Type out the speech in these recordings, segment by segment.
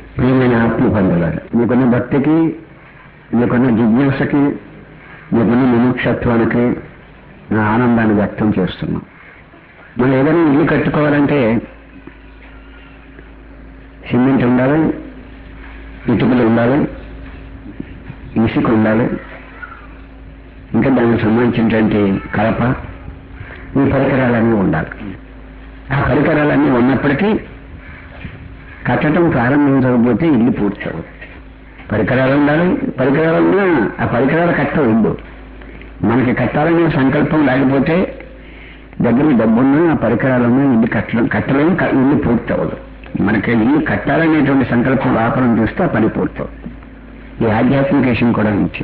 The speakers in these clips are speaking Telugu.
ప్రియమైన ఆత్మ బంధువులారు మీకున్న భక్తికి మీకున్న జిజ్ఞాసకి మీకున్న విముక్షత్వానికి నా ఆనందాన్ని వ్యక్తం చేస్తున్నాం మనం ఏదైనా ఇల్లు కట్టుకోవాలంటే సిమెంట్ ఉండాలి ఇటుకలు ఉండాలి ఇసుక ఉండాలి ఇంకా దానికి సంబంధించినటువంటి కలప ఈ పరికరాలన్నీ ఉండాలి ఆ పరికరాలన్నీ ఉన్నప్పటికీ కట్టడం ప్రారంభించకపోతే ఇల్లు పూర్తవు పరికరాలు ఉండాలి పరికరాలు ఉన్నా ఆ పరికరాలు కట్టవు ఇల్లు మనకి కట్టాలనే సంకల్పం లేకపోతే దగ్గర డబ్బున్నా ఆ పరికరాలున్నా ఇల్లు కట్టడం కట్టలేం క- ఇల్లు పూర్తవదు మనకి ఇల్లు కట్టాలనేటువంటి సంకల్పం రాపడం చూస్తే ఆ పని పూర్తవు ఈ ఆధ్యాత్మిక విషయం కూడా నుంచి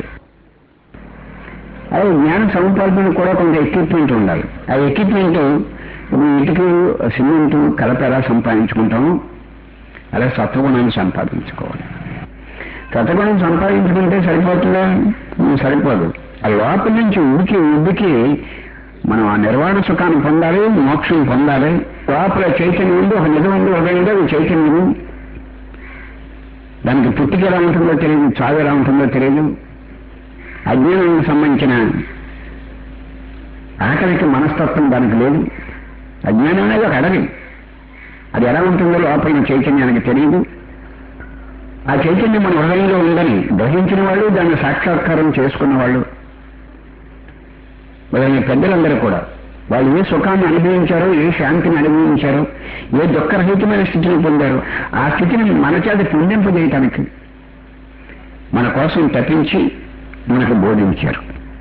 అదే జ్ఞాన సముపార్జన కూడా కొంత ఎక్విప్మెంట్ ఉండాలి ఆ ఎక్విప్మెంట్ ఇప్పుడు ఇటుకు సిమెంట్ కలప ఎలా సంపాదించుకుంటాము అలా సత్వగుణాన్ని సంపాదించుకోవాలి సత్వగుణం సంపాదించుకుంటే సరిపోతుందా ఉమ్, సరిపోదు ఆ లోపల నుంచి ఉడికి ఉడికి మనం ఆ నిర్వాణ సుఖాన్ని పొందాలి మోక్షం పొందాలి లోపల చైతన్యం ఉంది ఒక నిజం ఉంది ఒక ఉంది అది చైతన్యం దానికి పుట్టిక ఎలా ఉంటుందో తెలియదు చావు ఎలా ఉంటుందో తెలియదు అజ్ఞానానికి సంబంధించిన ఆఖరికి మనస్తత్వం దానికి లేదు అజ్ఞానం అనేది ఒక అడవి అది ఎలా ఉంటుందో లోపల చైతన్యానికి తెలియదు ఆ చైతన్యం మన హృదయంలో ఉందని గ్రహించిన వాళ్ళు దాన్ని సాక్షాత్కారం చేసుకున్న వాళ్ళు వాళ్ళని పెద్దలందరూ కూడా వాళ్ళు ఏ సుఖాన్ని అనుభవించారో ఏ శాంతిని అనుభవించారో ఏ దుఃఖరహితమైన స్థితిని పొందారో ఆ స్థితిని మన చేత పుణ్యింపజేయటానికి మన కోసం తప్పించి మనకు బోధించారు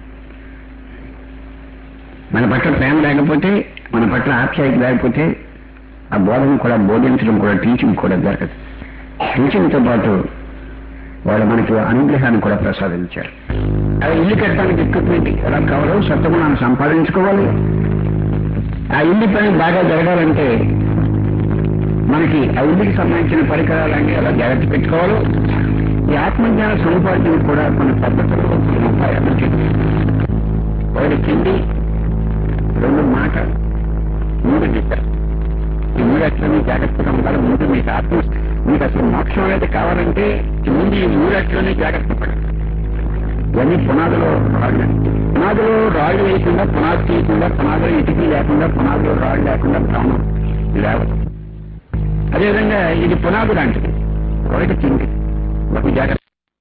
మన పట్ల ప్రేమ లేకపోతే మన పట్ల ఆప్యాయత లేకపోతే ఆ బోధన కూడా బోధించడం కూడా టీచింగ్ కూడా జరగదు టీచింగ్తో పాటు వాళ్ళు మనకి అనుగ్రహాన్ని కూడా ప్రసాదించారు అలా ఇల్లు కట్టడానికి ఎక్విప్మెంట్ ఎలా కావాలో సత్వగుణాన్ని సంపాదించుకోవాలి ఆ ఇల్లు పని బాగా జరగాలంటే మనకి ఆ ఇల్లుకి సంబంధించిన పరికరాలన్నీ ఎలా జాగ్రత్త పెట్టుకోవాలో ఈ ఆత్మజ్ఞాన సముపార్జన కూడా కొన్ని పద్ధతులు కొన్ని ఉపాయాలు చెప్పి ఒకటి తిండి రెండు మాట మూడు నిద్ర ఈ మూడట్లని జాగ్రత్తగా ఉండాలి ముందు మీకు ఆత్మ మీకు అసలు మోక్షం అనేది కావాలంటే ముందు ఈ మూడట్లని జాగ్రత్త పడాలి ఇవన్నీ పునాదులో రాళ్ళు పునాదులో రాళ్ళు వేయకుండా పునాది తీయకుండా పునాదులో ఇటుకి లేకుండా పునాదులో రాళ్ళు లేకుండా ప్రాణం లేవదు అదేవిధంగా ఇది పునాది లాంటిది ఒకటి తిండి ఒక జాగ్రత్త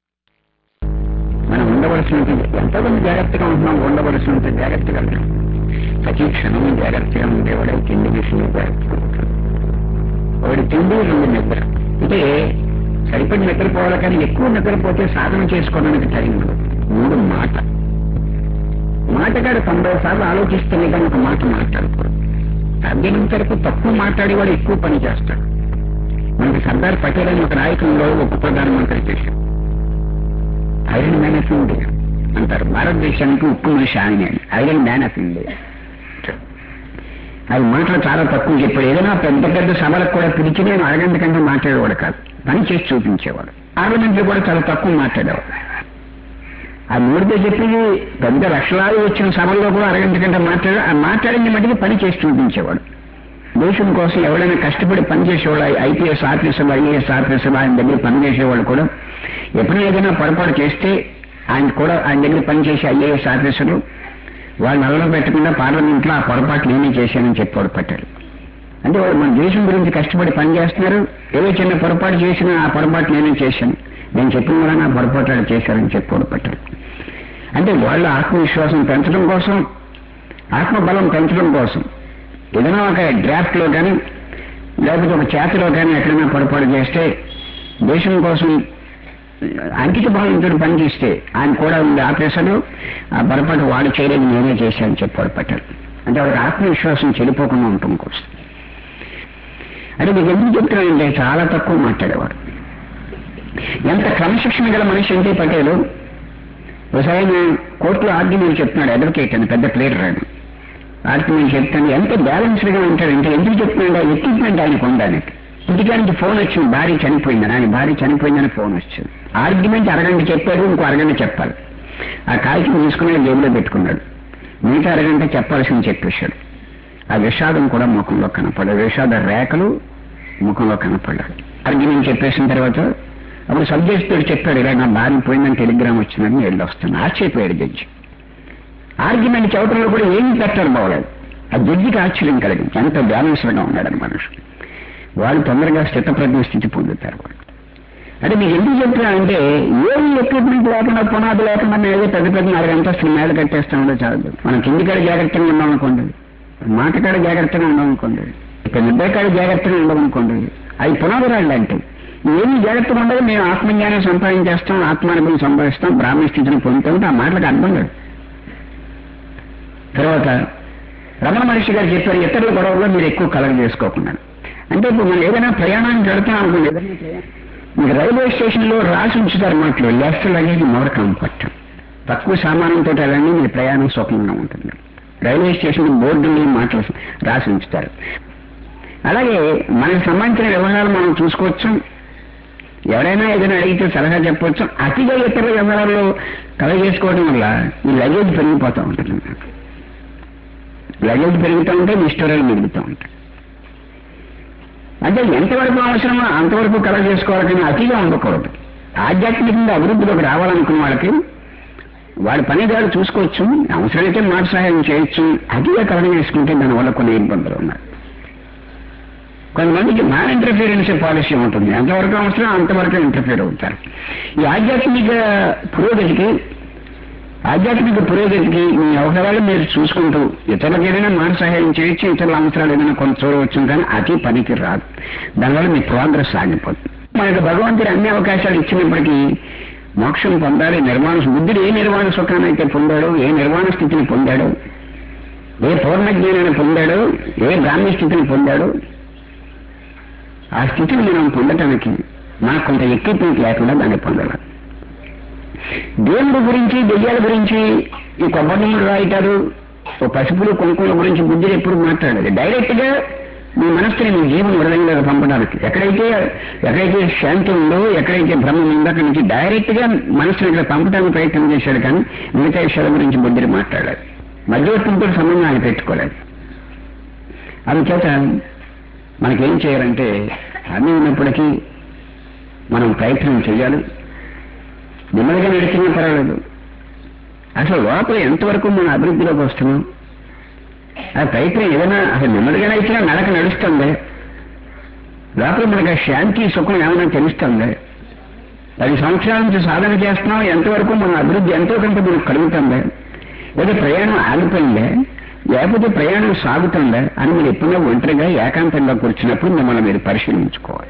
మనం ఉండవలసినటువంటి ఎంతమంది జాగ్రత్తగా ఉంటున్నాం ఉండవలసినంత జాగ్రత్తగా ఉంటున్నాం. ప్రతి క్షణం జాగ్రత్తగా ఉండేవాడే తిండి విషయంలో జాగ్రత్తగా ఉంటాడు ఒకటి తిండి రెండు నిద్ర అంటే సరిపడి నిద్రపోవాలి కానీ ఎక్కువ నిద్రపోతే సాధన చేసుకోవడానికి టైం ఉండదు మూడు మాట మాటగాడు తొంభై సార్లు ఆలోచిస్తేనే కానీ ఒక మాట మాట్లాడకూడదు సాధ్యమైనంత వరకు తక్కువ మాట్లాడేవాడు ఎక్కువ పని చేస్తాడు మనకి సర్దార్ పటేల్ అని ఒక నాయకుల్లో ఒక ప్రధానమంత్రి చేశాడు ఐరన్ మ్యాన్ ఆఫ్ ఇండియా అంటారు భారతదేశానికి ఉక్కు మనిషి ఆయన ఐరన్ మ్యాన్ ఆఫ్ ఇండియా అది మాటలు చాలా తక్కువ చెప్పాడు ఏదైనా పెద్ద పెద్ద సభలకు కూడా పిలిచి నేను అరగంట కంటే మాట్లాడేవాడు కాదు పని చేసి చూపించేవాడు పార్లమెంట్లో కూడా చాలా తక్కువ మాట్లాడేవాడు ఆ మూడితో చెప్పింది పెద్ద లక్షలాది వచ్చిన సభల్లో కూడా అరగంట కంటే మాట్లాడు ఆ మాట్లాడింది మటుకు పని చేసి చూపించేవాడు దేశం కోసం ఎవరైనా కష్టపడి పనిచేసేవాళ్ళు ఐపీఎస్ ఆఫీసర్లు ఐఏఎస్ ఆఫీసర్లు ఆయన దగ్గర పనిచేసేవాళ్ళు కూడా ఎప్పుడైనా ఏదైనా పొరపాటు చేస్తే ఆయన కూడా ఆయన దగ్గర పనిచేసే ఐఏఎస్ ఆఫీసర్లు వాళ్ళు నల్లలో పెట్టకుండా పార్లమెంట్లో ఆ పొరపాటు నేనే చేశానని చెప్పాడు పట్టారు అంటే వాళ్ళు మన దేశం గురించి కష్టపడి పనిచేస్తున్నారు ఏదో చిన్న పొరపాటు చేసినా ఆ పొరపాటు నేనే చేశాను నేను చెప్పిన వల్ల నా పొరపాటు వాళ్ళు చేశారని చెప్పాడు పట్టారు అంటే వాళ్ళ ఆత్మవిశ్వాసం పెంచడం కోసం ఆత్మబలం పెంచడం కోసం ఏదైనా ఒక డ్రాఫ్ట్లో కానీ లేకపోతే ఒక చేతిలో కానీ ఎక్కడైనా పొరపాటు చేస్తే దేశం కోసం అంకిత భావంతో పనిచేస్తే ఆయన కూడా ఉంది ఆపేశాడు ఆ పొరపాటు వాడు చేయలేదు నేనే చేశాను చెప్పాడు పట్టాడు అంటే వాడికి ఆత్మవిశ్వాసం చెడిపోకుండా ఉండటం కోసం అంటే మీకు ఎందుకు చెప్తున్నానంటే చాలా తక్కువ మాట్లాడేవాడు ఎంత క్రమశిక్షణ గల మనిషి అంటే పటేలు ఒకసారి ఆయన కోర్టులో ఆర్గ్యుమెంట్ చెప్తున్నాడు అడ్వకేట్ అని పెద్ద ప్లేయర్ ఆయన ఆర్గ్యుమెంట్ చెప్తాను ఎంత బ్యాలెన్స్డ్గా ఉంటాడంటే ఎందుకు చెప్తున్నాడు ఎక్విప్మెంట్ ఆయనకు ఉందానికి ఇంటికానికి ఫోన్ వచ్చింది భార్య చనిపోయిందని ఆయన భార్య చనిపోయిందని ఫోన్ వచ్చింది ఆర్గ్యుమెంట్ అరగంట చెప్పాడు ఇంకో అరగంట చెప్పాలి ఆ కాగితం తీసుకుని జేబులో పెట్టుకున్నాడు మిగతా అరగంట చెప్పాల్సింది చెప్పేశాడు ఆ విషాదం కూడా ముఖంలో కనపడే విషాద రేఖలు ముఖంలో కనపడ్డాడు ఆర్గ్యుమెంట్ చెప్పేసిన తర్వాత అప్పుడు సబ్జెక్ట్ తోటి చెప్పాడు ఇలా నా భార్య పోయిందని టెలిగ్రామ్ వచ్చిందని వెళ్ళి వస్తాను ఆశ్చర్యపోయాడు జడ్జి ఆర్గ్యుమెంట్ చెప్పడంలో కూడా ఏమీ పెట్టారు బాగలేదు ఆ జడ్జికి ఆశ్చర్యం కలిగింది ఎంత బ్యాలెన్స్డ్గా ఉన్నాడని మనిషి వాళ్ళు తొందరగా స్థితప్రజ్ఞ స్థితి పొందుతారు అంటే మీకు ఎందుకు చెప్తున్నా అంటే ఏమి ఎక్విప్మెంట్ లేకుండా పునాది లేకుండా మేము ఏదో పెద్ద పెద్ద నాలుగు అంతస్తులు మేడ కట్టేస్తామో చాలు మనం కింది కాడ జాగ్రత్తగా ఉన్నాం అనుకోండి మాట కాడ జాగ్రత్తగా ఉన్నాం అనుకోండి ఇక నిద్ర కాడ జాగ్రత్తగా ఉండం అనుకోండి అవి పునాది రాళ్ళు అంటే ఏమి జాగ్రత్తగా ఉండదు మేము ఆత్మజ్ఞానం సంపాదించేస్తాం ఆత్మానుభవం సంపాదిస్తాం బ్రాహ్మణ స్థితిని పొందుతాం ఆ మాటలకు అర్థం లేదు తర్వాత రమణ మహర్షి గారు చెప్పారు ఇతరుల గొడవల్లో మీరు ఎక్కువ కలగ చేసుకోకుండా అంటే ఇప్పుడు మనం ఏదైనా ప్రయాణానికి వెళ్తాం అనుకోండి ఏదైనా ప్రయాణం- మీకు రైల్వే స్టేషన్ లో రాసి ఉంచుతారు మాటలు లెఫ్ట్ లగేజ్ మోర్ కంఫర్ట్ తక్కువ సామానంతో వెళ్ళండి మీ ప్రయాణం సుఖంగా ఉంటుంది రైల్వే స్టేషన్ బోర్డులు మాటలు రాసి ఉంచుతారు అలాగే మనకు సంబంధించిన వ్యవహారాలు మనం చూసుకోవచ్చు ఎవరైనా ఏదైనా అడిగితే సలహా చెప్పవచ్చు అతిగా ఇతర వ్యవహారాల్లో కలగజేసుకోవడం వల్ల ఈ లగేజ్ పెరిగిపోతూ ఉంటుంది లగేజ్ పెరుగుతూ ఉంటే నిష్ఠురాలు మిగులుతూ ఉంటాయి అంటే ఎంతవరకు అవసరమో అంతవరకు కలగ చేసుకోవాలి కానీ అతిగా ఉండకూడదు ఆధ్యాత్మికంగా అభివృద్ధిలోకి రావాలనుకున్న వాళ్ళకి వాడి పని దాడు చూసుకోవచ్చు అవసరమైతే మాట సహాయం చేయొచ్చు అతిగా కలగ చేసుకుంటే దానివల్ల కొన్ని ఇబ్బందులు ఉన్నాయి కొంతమందికి నాన్ ఇంటర్ఫీరెన్స్ పాలసీ ఉంటుంది ఎంతవరకు అవసరం అంతవరకు ఇంటర్ఫీర్ అవుతారు ఈ ఆధ్యాత్మిక పురోగతికి ఆధ్యాత్మిక పురోగతికి మీ వ్యవహారాలు మీరు చూసుకుంటూ ఇతరులకు ఏదైనా మాట సహాయం చేయొచ్చు ఇతరుల అవసరాలు ఏదైనా కొంత చూడవచ్చు కానీ అతి పనికి రాదు దానివల్ల మీ ప్రోగ్రెస్ సాగిపోతుంది మనకు భగవంతుడు అన్ని అవకాశాలు ఇచ్చినప్పటికీ మోక్షం పొందాలి నిర్మాణ బుద్ధుడు ఏ నిర్మాణ సుఖాన్ని అయితే పొందాడో ఏ నిర్మాణ స్థితిని పొందాడో ఏ పూర్ణ జ్ఞానాన్ని పొందాడో ఏ బ్రాహ్మణ స్థితిని పొందాడో ఆ స్థితిని మనం పొందటానికి మనకు కొంత ఎక్విప్మెంట్ లేకుండా దాన్ని పొందాలి దేవుడి గురించి దెయ్యాల గురించి ఈ కొబ్బరి రాయిటారు ఓ పసుపులు కుంకుమల గురించి బుద్ధుడు ఎప్పుడు మాట్లాడాలి డైరెక్ట్ గా మీ మనస్సుని మీ జీవన హృదయంలో పంపడానికి ఎక్కడైతే ఎక్కడైతే శాంతి ఉందో ఎక్కడైతే బ్రహ్మం ఉందో అక్కడి నుంచి డైరెక్ట్ గా మనస్సుని ఇక్కడ పంపడానికి ప్రయత్నం చేశాడు కానీ మిగతా విషయాల గురించి బుద్ధుడు మాట్లాడాలి మధ్యవర్తితో సంబంధాన్ని పెట్టుకోలేదు అందుచేత మనకేం చేయాలంటే అన్నీ ఉన్నప్పటికీ మనం ప్రయత్నం చేయాలి నెమ్మదిగా నడిచినా పర్వాలేదు అసలు లోపల ఎంతవరకు మన అభివృద్ధిలోకి వస్తున్నాం ఆ ప్రయత్నం ఏదైనా అసలు నెమ్మదిగా నడిచినా నడక నడుస్తుంది లోపల మనకు ఆ శాంతి సుఖం ఏమైనా తెలుస్తుంది పది సంవత్సరాల నుంచి సాధన చేస్తున్నాం ఎంతవరకు మన అభివృద్ధి ఎంతో కొంత మనకు కలుగుతుంది లేదా ప్రయాణం ఆగిపోయిందే లేకపోతే ప్రయాణం సాగుతుందా అని మీరు ఎప్పుడో ఒంటరిగా ఏకాంతంగా కూర్చున్నప్పుడు మిమ్మల్ని మీరు పరిశీలించుకోవాలి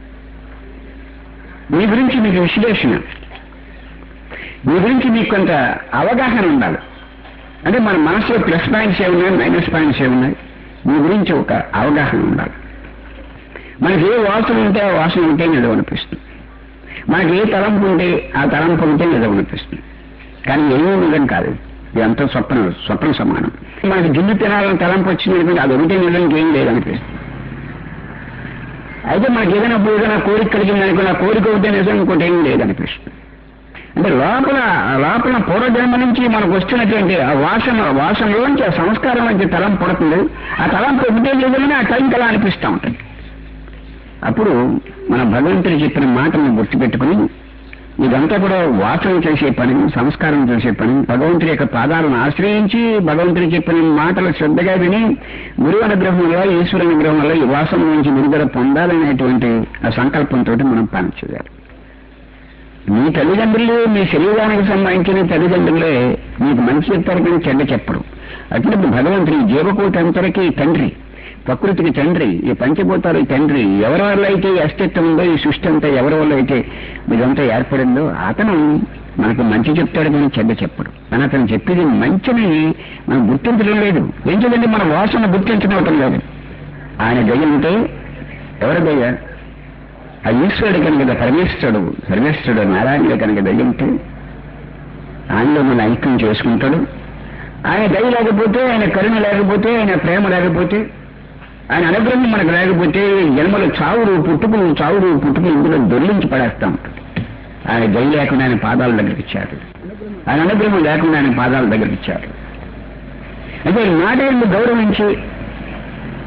మీ గురించి మీకు విశ్లేషణ మీ గురించి మీకు కొంత అవగాహన ఉండాలి అంటే మన మనసులో ప్లస్ పాయింట్స్ ఏమున్నాయి మైనస్ పాయింట్స్ ఏమున్నాయి మీ గురించి ఒక అవగాహన ఉండాలి మనకి ఏ వాసన ఉంటే ఆ వాసన ఉంటే నిజం అనిపిస్తుంది మనకి ఏ తలంపు ఉంటే ఆ తలంపు ఉంటే నిజం అనిపిస్తుంది కానీ ఏమీ నిజం కాదు ఇదంతా స్వప్న స్వప్న సమానం మనకి జిల్లు తినాలని తలంపు వచ్చింది అనుకోండి అది ఒకటే నిజానికి ఏం లేదనిపిస్తుంది అయితే మనకి ఏదైనా ఏదైనా కోరిక కలిగింది అనుకోండి ఆ కోరిక ఒకటే నిజం ఇంకోటి ఏం లేదనిపిస్తుంది అంటే లోపల లోపల పూర్వజన్మ నుంచి మనకు వస్తున్నటువంటి ఆ వాసన వాసనలోంచి ఆ సంస్కారం నుంచి తలం పడుతుంది ఆ తలంపు ఒకటే లేదని ఆ టైంకి అలా అనిపిస్తూ ఉంటుంది అప్పుడు మన భగవంతుడు చెప్పిన మాటను గుర్తుపెట్టుకుని ఇదంతా కూడా వాసన చేసే పని సంస్కారం చేసే పని భగవంతుడి యొక్క పాదాలను ఆశ్రయించి భగవంతుడు చెప్పిన మాటలు శ్రద్ధగా విని గురువు అనుగ్రహం వల్ల ఈశ్వర అనుగ్రహం వల్ల ఈ వాసన నుంచి విడుదల పొందాలనేటువంటి ఆ సంకల్పంతో మనం పని చేయాలి మీ తల్లిదండ్రులు మీ శరీరానికి సంబంధించిన తల్లిదండ్రులే మీకు మంచి చెప్తారు కానీ చెడ్డ చెప్పరు అటువంటి భగవంతుడి జీవకోటి అంతరికి తండ్రి ప్రకృతికి తండ్రి ఈ పంచభూతాలు తండ్రి ఎవరి వల్ల అయితే ఈ అస్తిత్వం ఉందో ఈ సృష్టి అంతా ఎవరి వల్ల అయితే ఇదంతా ఏర్పడిందో అతను మనకు మంచి చెప్తాడు కానీ చెడ్డ చెప్పడు కానీ అతను చెప్పేది మంచిని మనం గుర్తించడం లేదు ఏం చేయాలంటే మన వాసన గుర్తించడం లేదు ఆయన దయ్య ఉంటే ఎవరి దయ్య ఆ ఈశ్వరుడు కనుక పరమేశ్వరుడు పరమేశ్వరుడు నారాయణుడు కనుక దయ్య ఉంటే ఆయనలో మన ఐక్యం చేసుకుంటాడు ఆయన దయ లేకపోతే ఆయన కరుణ లేకపోతే ఆయన ప్రేమ లేకపోతే ఆయన అనుగ్రహం మనకు లేకపోతే జన్మలు చావురు పుట్టుకులు చావురు పుట్టుకులు ఇందులో దొర్లించి పడేస్తాం ఆయన దయ లేకుండా ఆయన పాదాల దగ్గరికి ఇచ్చారు ఆయన అనుగ్రహం లేకుండా ఆయన పాదాల దగ్గరికి ఇచ్చారు అయితే ఈ మాట ఎందుకు గౌరవించి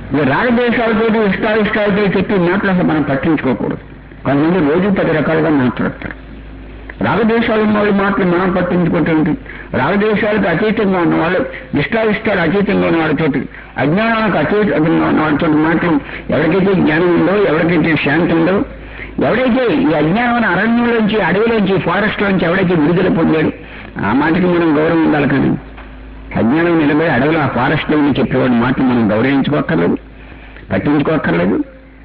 ఈ రాగద్వేషాలతో ఇష్టాయిష్టాలతో చెప్పి మాటలు అసలు మనం పట్టించుకోకూడదు కొంతమంది రోజు పది రకాలుగా మాట్లాడతారు రాగద్వేషాలు ఉన్న వాళ్ళ మాటలు మనం పట్టించుకుంటుంది రాగద్వేషాలకు అతీతంగా ఉన్న వాళ్ళు ఇష్టాయిష్టాలు అతీతంగా ఉన్న వాళ్ళతోటి అజ్ఞానాలకు అతీతంగా ఉన్న వాళ్ళతో మాటలు ఎవరికైతే జ్ఞానం ఉందో ఎవరికైతే శాంతి ఉందో ఎవడైతే ఈ అజ్ఞానం అరణ్యంలోంచి అడవిలోంచి ఫారెస్ట్ లోంచి ఎవడైతే విడుదల పొందాడు ఆ మాటకి మనం గౌరవం ఉండాలి కానీ అజ్ఞానం నిలబడి అడవిలో ఆ ఫారెస్ట్ లో ఉండి చెప్పేవాడి మాటలు మనం గౌరవించుకోక్కర్లేదు పట్టించుకోక్కర్లేదు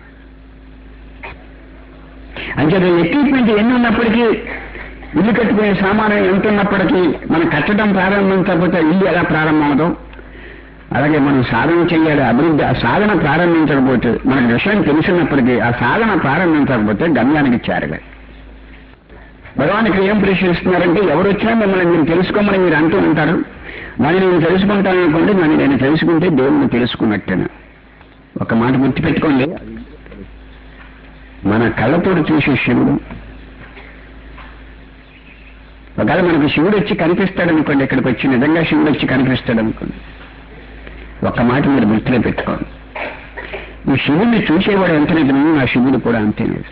అంచేత ఎక్విప్మెంట్ ఎన్ని ఉన్నప్పటికీ ఇల్లు కట్టుకునే సామానం ఎంత ఉన్నప్పటికీ మనం కట్టడం ప్రారంభించకపోతే ఇల్లు ఎలా ప్రారంభమవుదో అలాగే మనం సాధన చేయాలి అభివృద్ధి ఆ సాధన ప్రారంభించకపోతే మనకు విషయం తెలిసినప్పటికీ ఆ సాధన ప్రారంభించకపోతే గమ్యానికి చేరలేదు భగవాన్ ఇక్కడ ఏం ప్రశ్నిస్తున్నారంటే ఎవరు వచ్చినా మిమ్మల్ని మీరు తెలుసుకోమని మీరు అంటూ ఉంటారు నన్ను నేను తెలుసుకుంటాను అనుకోండి నన్ను నేను తెలుసుకుంటే దేవుణ్ణి తెలుసుకున్నట్టేనా ఒక మాట గుర్తుపెట్టుకోండి మన కళ్ళతోటి చూసే శివుడు ఒకవేళ మనకు శివుడు వచ్చి కనిపిస్తాడు అనుకోండి ఇక్కడికి వచ్చి నిజంగా శివుడు వచ్చి కనిపిస్తాడు అనుకోండి ఒక్క మాట మీరు గుర్తులో పెట్టుకోండి ఈ శివుడిని చూసేవాడు ఎంత నిజమో ఆ శివుడు కూడా అంతే నిజం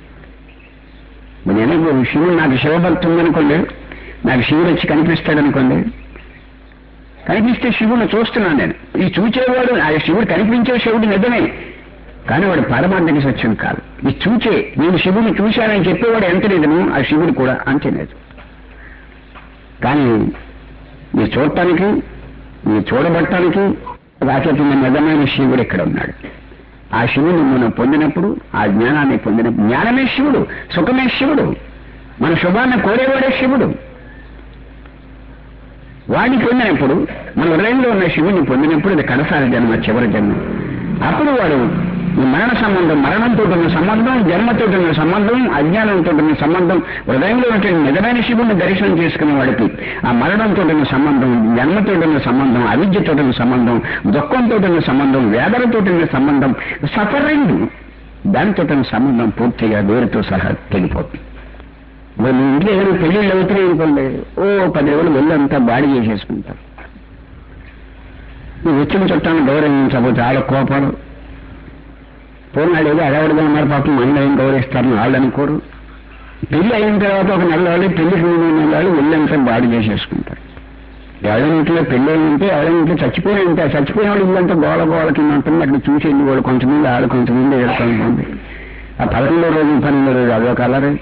నేను శివుడు నాకు శివభక్తి ఉందనుకోండి నాకు శివుడు వచ్చి కనిపిస్తాడు అనుకోండి కనిపిస్తే శివుడిని చూస్తున్నాను నేను ఈ చూచేవాడు ఆ శివుడు కనిపించే శివుడు నిజమే కానీ వాడు పరమార్థిక సత్యం కాదు ఈ చూచే నేను శివుడిని చూశానని చెప్పేవాడు ఎంత నిజమో ఆ శివుడు కూడా అంతే నిజం కానీ ఈ చూడటానికి ఈ చూడబట్టడానికి రాచేతున్న నిజమైన శివుడు ఇక్కడ ఉన్నాడు ఆ శివుని మనం పొందినప్పుడు ఆ జ్ఞానాన్ని పొందినప్పుడు జ్ఞానమే శివుడు సుఖమే శివుడు మన శుభాన్ని కోరేవాడే శివుడు వాడిని పొందినప్పుడు మన హృదయంలో ఉన్న శివుని పొందినప్పుడు ఇది కడసారి జన్మ చివరి జన్మ అప్పుడు వాడు ఈ మరణ సంబంధం మరణంతో ఉన్న సంబంధం జన్మతో ఉన్న సంబంధం అజ్ఞానంతో ఉన్న సంబంధం హృదయంలో ఉంటే నిజమైన శివుని దర్శనం చేసుకునే వాడికి ఆ మరణంతో ఉన్న సంబంధం జన్మతో ఉన్న సంబంధం అవిద్యతో ఉన్న సంబంధం దుఃఖంతో ఉన్న సంబంధం వేదనతో ఉన్న సంబంధం సఫరింగ్ దానితో ఉన్న సంబంధం పూర్తిగా వేరుతో సహా తెగిపోతుంది మరి మీ ఇంట్లో ఏదైనా పెళ్ళిళ్ళు అవుతున్నాయి అనుకోండి ఓ పది రోజులు వెళ్ళి అంతా బాడీ చేసేసుకుంటారు నువ్వు వచ్చిన చుట్టాన్ని గౌరవించకపోతే వాళ్ళ కోపాలు పోనాడు ఏదో అడవడగా ఉన్నారు పాపం మన ఏం గౌరవిస్తారని వాళ్ళు అనుకోరు పెళ్లి అయిన తర్వాత ఒక నెల వాళ్ళు పెళ్లికి ముందు ఉన్న వాళ్ళు వెళ్ళంతా బాడీ చేసేసుకుంటారు ఎవరైనా ఇంట్లో పెళ్ళి ఉంటే ఎవరైనా ఇంట్లో చచ్చిపోయిన ఉంటే ఆ చచ్చిపోయిన వాళ్ళు ఇల్లంతా గోళ గోళ కింద ఉంటుంది అక్కడ చూసి వెళ్ళి వాళ్ళు కొంతమంది ఆడు కొంతమంది ఏడు కొంతమంది ఆ పదకొండో రోజు పన్నెండో రోజు అదో కలరే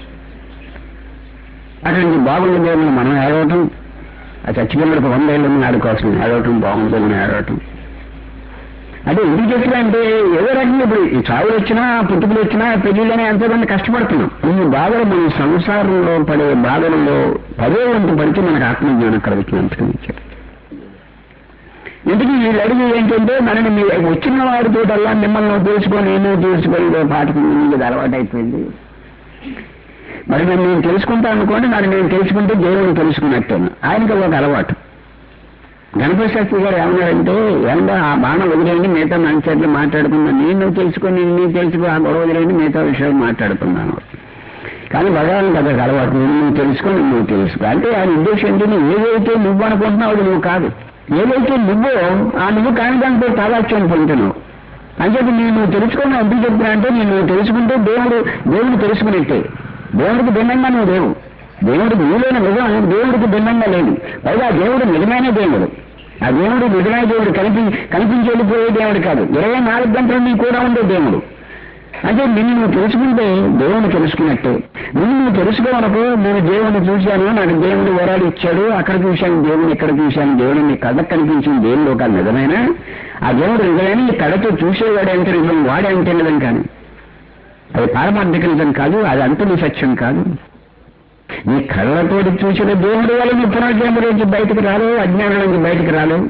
అక్కడ నుంచి బాగుంది దేవుని మనం ఏడవటం ఆ చచ్చిపోయినప్పుడు వంద ఏళ్ళు ఉన్న ఆడుకోవాల్సింది ఏడవటం బాగుంది మనం ఏడవటం అదే ఎందుకు చెప్తున్నా ఏదో రకంగా ఇప్పుడు ఈ చావులు వచ్చినా పుట్టుకులు వచ్చినా పెళ్లిళ్ళని ఎంతోమంది కష్టపడుతున్నాం ఈ బాధలు మన సంసారంలో పడే బాధలలో పదే వంతు పడితే మనకు ఆత్మజ్ఞానం కలుగుతుంది అంతకనిచ్చారు ఇందుకు వీళ్ళు అడిగి ఏంటంటే మనని మీ వచ్చిన వాడితోటల్లా మిమ్మల్ని తెలుసుకొని నేను తెలుసుకొని ఇదో పాటకి మీకు అలవాటు అయిపోయింది మరి నేను నేను తెలుసుకుంటా అనుకోండి మరి నేను తెలుసుకుంటే దేవుడిని తెలుసుకున్నట్టాను ఆయనకి ఒక అలవాటు గణపతి శాస్త్రి గారు ఏమన్నారంటే ఎండ ఆ బాణం వదిలేయండి మిగతా మంచి మాట్లాడుకుందాం నేను తెలుసుకొని నేను తెలుసుకో ఆ గొడవ వదిలేయండి మిగతా విషయాలు మాట్లాడుకున్నాను కానీ భగవాన్ కదా అలవాటు నేను నువ్వు తెలుసుకొని నువ్వు తెలుసుకో అంటే ఆయన ఉద్దేశం ఏంటి నువ్వు ఏదైతే నువ్వు అనుకుంటున్నావు అది నువ్వు కాదు ఏదైతే నువ్వో ఆ నువ్వు కాని దాంతో తాదాత్యం పొందుతున్నావు అంచేది నేను నువ్వు తెలుసుకుని ఎందుకు చెప్తున్నా అంటే నేను నువ్వు తెలుసుకుంటే దేవుడు దేవుడు తెలుసుకున్నట్టే దేవుడికి భిన్నంగా నువ్వు లేవు దేవుడు నీలోన నిజం దేవుడికి భిన్నంగా లేదు పైగా దేవుడు నిజమైన దేవుడు ఆ దేవుడు నిజమైన దేవుడు కనిపి కనిపించి వెళ్ళిపోయే దేవుడు కాదు ఇరవై నాలుగు గంటలు నీ కూడా ఉండే దేవుడు అంటే నిన్ను నువ్వు తెలుసుకుంటే దేవుని తెలుసుకున్నట్టే నిన్ను నువ్వు తెలుసుకోవనకు నేను దేవుడిని చూశాను నాకు దేవుడు వరాలు ఇచ్చాడు అక్కడ చూశాను దేవుని ఇక్కడ చూశాను దేవుడు నీ కళ్ళకు కనిపించిన దేవుడు ఒక నిజమైన ఆ దేవుడు నిజమైన ఈ కళ్ళతో చూసేవాడు అంటే నిజం వాడే అంటే నిజం కానీ అది పారమార్థిక నిజం కాదు అది అంతని సత్యం కాదు నీ కళ్ళతోటి చూసిన దేవుడి వల్ల నీ పునర్జన్మ నుంచి బయటకు రాలేవు అజ్ఞానం నుంచి బయటకు రాలేవు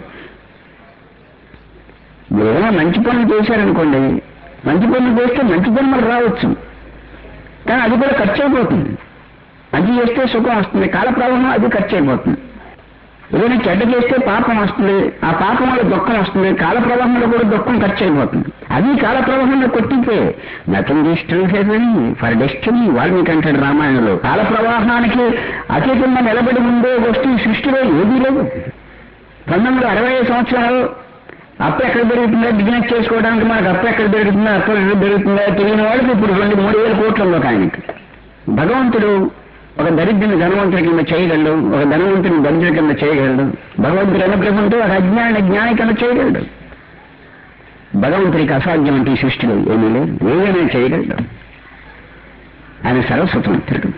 మీరు ఏదైనా మంచి పనులు చేశారనుకోండి మంచి పనులు చేస్తే మంచి జన్మలు రావచ్చు కానీ అది కూడా ఖర్చు అయిపోతుంది మంచి చేస్తే సుఖం వస్తుంది కాల ప్రవాహం అది ఖర్చు అయిపోతుంది ఏదైనా చెడ్డ చేస్తే పాపం వస్తుంది ఆ పాపం వల్ల దుఃఖం వస్తుంది కాల ప్రవాహంలో కూడా దుఃఖం ఖర్చు అయిపోతుంది అది కాల ప్రవాహంలో కొట్టితే nothing distance heaven for destiny Valmiki అంటాడు రామాయణంలో కాల ప్రవాహానికి అతీతంగా నిలబడి ఉండే వస్తువు సృష్టిలో ఏదీ లేదు పంతొమ్మిది వందల అరవై సంవత్సరాలు అప్పు ఎక్కడ పెరుగుతుందో బిజినెస్ చేసుకోవడానికి మనకు అప్పు ఎక్కడ పెరుగుతుందో అప్పు ఎక్కడ పెరుగుతుందో తెలియని వాళ్ళకి ఇప్పుడు రెండు మూడు వేల కోట్లు ఉంది ఒక ఆయనకి భగవంతుడు ఒక దరిద్రుని ధనవంతుడి కింద చేయగలడు ఒక ధనవంతుని దరిద్రుడి కింద చేయగలడు భగవంతుడి అనుగ్రహంతో ఒక అజ్ఞాని జ్ఞాని కింద చేయగలడు భగవంతుడికి అసాధ్యం అంటే ఈ సృష్టిలో ఏమీ లేదు ఏదైనా చేయగలడు ఆయన సర్వస్వతంత్రుడు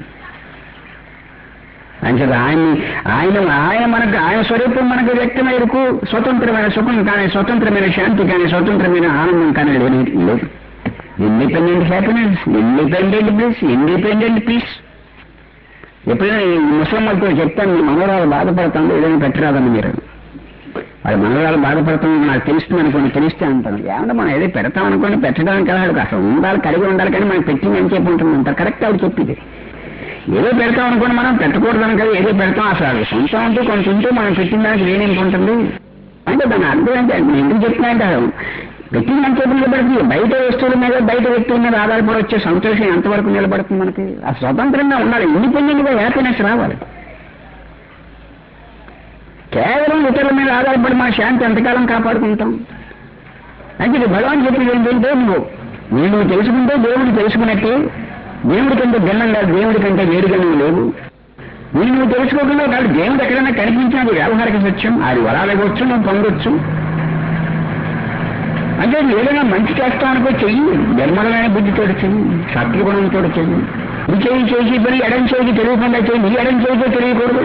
అంచేత ఆయన్ని ఆయన ఆయన మనకు ఆయన స్వరూపం మనకు వ్యక్తమయ్యకు స్వతంత్రమైన సుఖం కానీ స్వతంత్రమైన శాంతి కానీ స్వతంత్రమైన ఆనందం కానీ లేని లేదు independent happiness independent bliss independent peace ఎప్పుడైనా ఈ ముసలమ్మతో చెప్తాను మీ మనవరాలు బాధపడుతుంది ఏదైనా పెట్టరాదని మీరు వాళ్ళ మనవరాలు బాధపడుతుంది నాకు తెలుస్తుంది అనుకోండి తెలిస్తే అంటాను ఏమన్నా మనం ఏదో పెడతాం అనుకోండి పెట్టడానికి కదా అసలు ఉండాలి కలిగి ఉండాలి కానీ మనకి పెట్టింది అని చెప్పి ఉంటుంది అంటారు కరెక్ట్ ఆవిడ చెప్పింది ఏదో పెడతాం అనుకోండి మనం పెట్టకూడదని కదా ఏదో పెడతాం అసలు అది సొంతం అంటూ కొంచెం ఉంటూ మనం పెట్టిన దానికి లేని ఉంటుంది అంటే దాని అర్థం ఏంటి నేను ఎందుకు చెప్తున్నా అంటే పెట్టిన దాని చేతులు నిలబడుతుంది బయట వస్తువుల మీద బయట వ్యక్తుల మీద ఆధారపడి వచ్చే సంతోషం ఎంతవరకు నిలబడుతుంది మనకి ఆ స్వతంత్రంగా ఉండాలి ఇండిపెండెంట్ గా హ్యాపీనెస్ రావాలి కేవలం ఇతరుల మీద ఆధారపడి మన శాంతి ఎంతకాలం కాపాడుకుంటాం అంటే ఇది భగవాన్ చెప్పింది ఏంటంటే నువ్వు నేను తెలుసుకుంటే దేవుడు తెలుసుకున్నట్టే దేవుడి కంటే భిన్నంగా దేవుడి కంటే వేరుగా నువ్వు లేవు నేను నువ్వు తెలుసుకోకుండా కాదు దేవుడు ఎక్కడైనా కనిపించినా అది వ్యావహారిక సత్యం అది వరాలగొచ్చు నువ్వు పొందొచ్చు అంటే నువ్వు ఏదైనా మంచి చేస్తావు అనుకో చెయ్యి నిర్మలమైన బుద్ధితో చెయ్యి సత్యగుణంతో చెయ్యి నీ చేయి చేసి పని ఎడం చేయికి తెలియకుండా చెయ్యి నీ ఎడం చేయికే తెలియకూడదు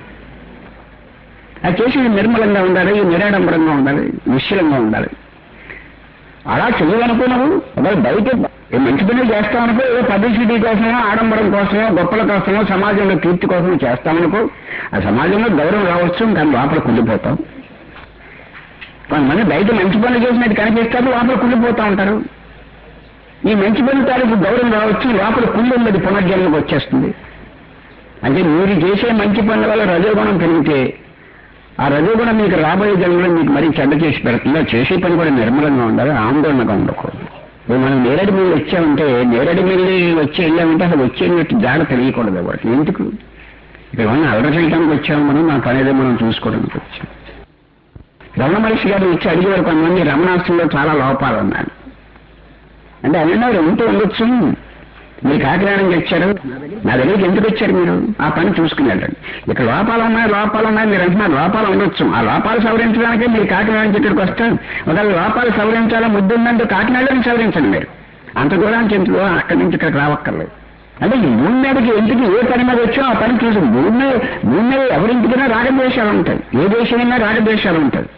అది చేసి నిర్మలంగా ఉండాలి నిరాడంబరంగా ఉండాలి నిశ్చలంగా ఉండాలి అలా చెయ్యాలనుకున్నావు ఒకవేళ బయట ఏ మంచి పనులు చేస్తామనుకో ఏదో పబ్లిసిటీ కోసమో ఆడంబరం కోసమో గొప్పల కోసమో సమాజంలో కీర్తి కోసమో చేస్తామనుకో ఆ సమాజంలో గౌరవం రావచ్చు కానీ లోపల కుళ్ళిపోతాం కొంతమంది బయట మంచి పనులు చేసినట్టు కనిపిస్తారు లోపల కుళ్ళిపోతూ ఉంటారు ఈ మంచి పనుల తాలూకు గౌరవం రావచ్చు లోపల కుళ్ళి ఉన్నది పునర్జన్మకు వచ్చేస్తుంది అంటే మీరు చేసే మంచి పనుల వల్ల రజోగుణం పెరిగితే ఆ రజోగుణం మీకు రాబోయే జన్మలో మీకు మరీ చెడ్డ చేసి పెడుతుంది ఆ చేసే పని కూడా నిర్మలంగా ఉండాలి ఆందోళనగా ఉండకూడదు ఇప్పుడు మనం నేరడి మీద వచ్చామంటే నేరడి మీద వచ్చి వెళ్ళామంటే అసలు వచ్చేటట్టు జాడ తెలియకూడదు వాటికి ఎందుకు ఇక్కడ ఏమన్నా అలర చేయడానికి వచ్చాము మనం మన పని ఏదో మనం చూసుకోవడానికి వచ్చాం రమణ మహర్షి గారు వచ్చి అడిగేవారు కొంతమంది రమణాస్త్రంలో చాలా లోపాలు ఉన్నాయి అంటే ఆయన ఉంటూ ఉండొచ్చు మీరు కాకినాడ నుంచి వచ్చారు నా దగ్గరికి ఎందుకు వచ్చారు మీరు ఆ పని చూసుకుని వెళ్ళండి ఇక్కడ లోపాలు ఉన్నాయి లోపాలు ఉన్నాయి మీరు అంటున్నారు లోపాలు ఉండొచ్చు ఆ లోపాలు సవరించడానికే మీరు కాకినాడ నుంచి ఇక్కడికి వస్తారు ఒకవేళ లోపాలు సవరించాలో ముద్దు ఉందంటే కాకినాడని సవరించండి మీరు అంత దూరానికి ఎందుకు అక్కడి నుంచి ఇక్కడికి రావక్కర్లేదు అంటే ఈ భూమి మీదకి ఎందుకు ఏ పని మీద వచ్చో ఆ పని చూసి భూమి మీద భూమి మీద ఎవరింటికైనా రాగద్వేషాలు ఉంటాయి ఏ దేశమైనా రాగద్వేషాలు ఉంటాయి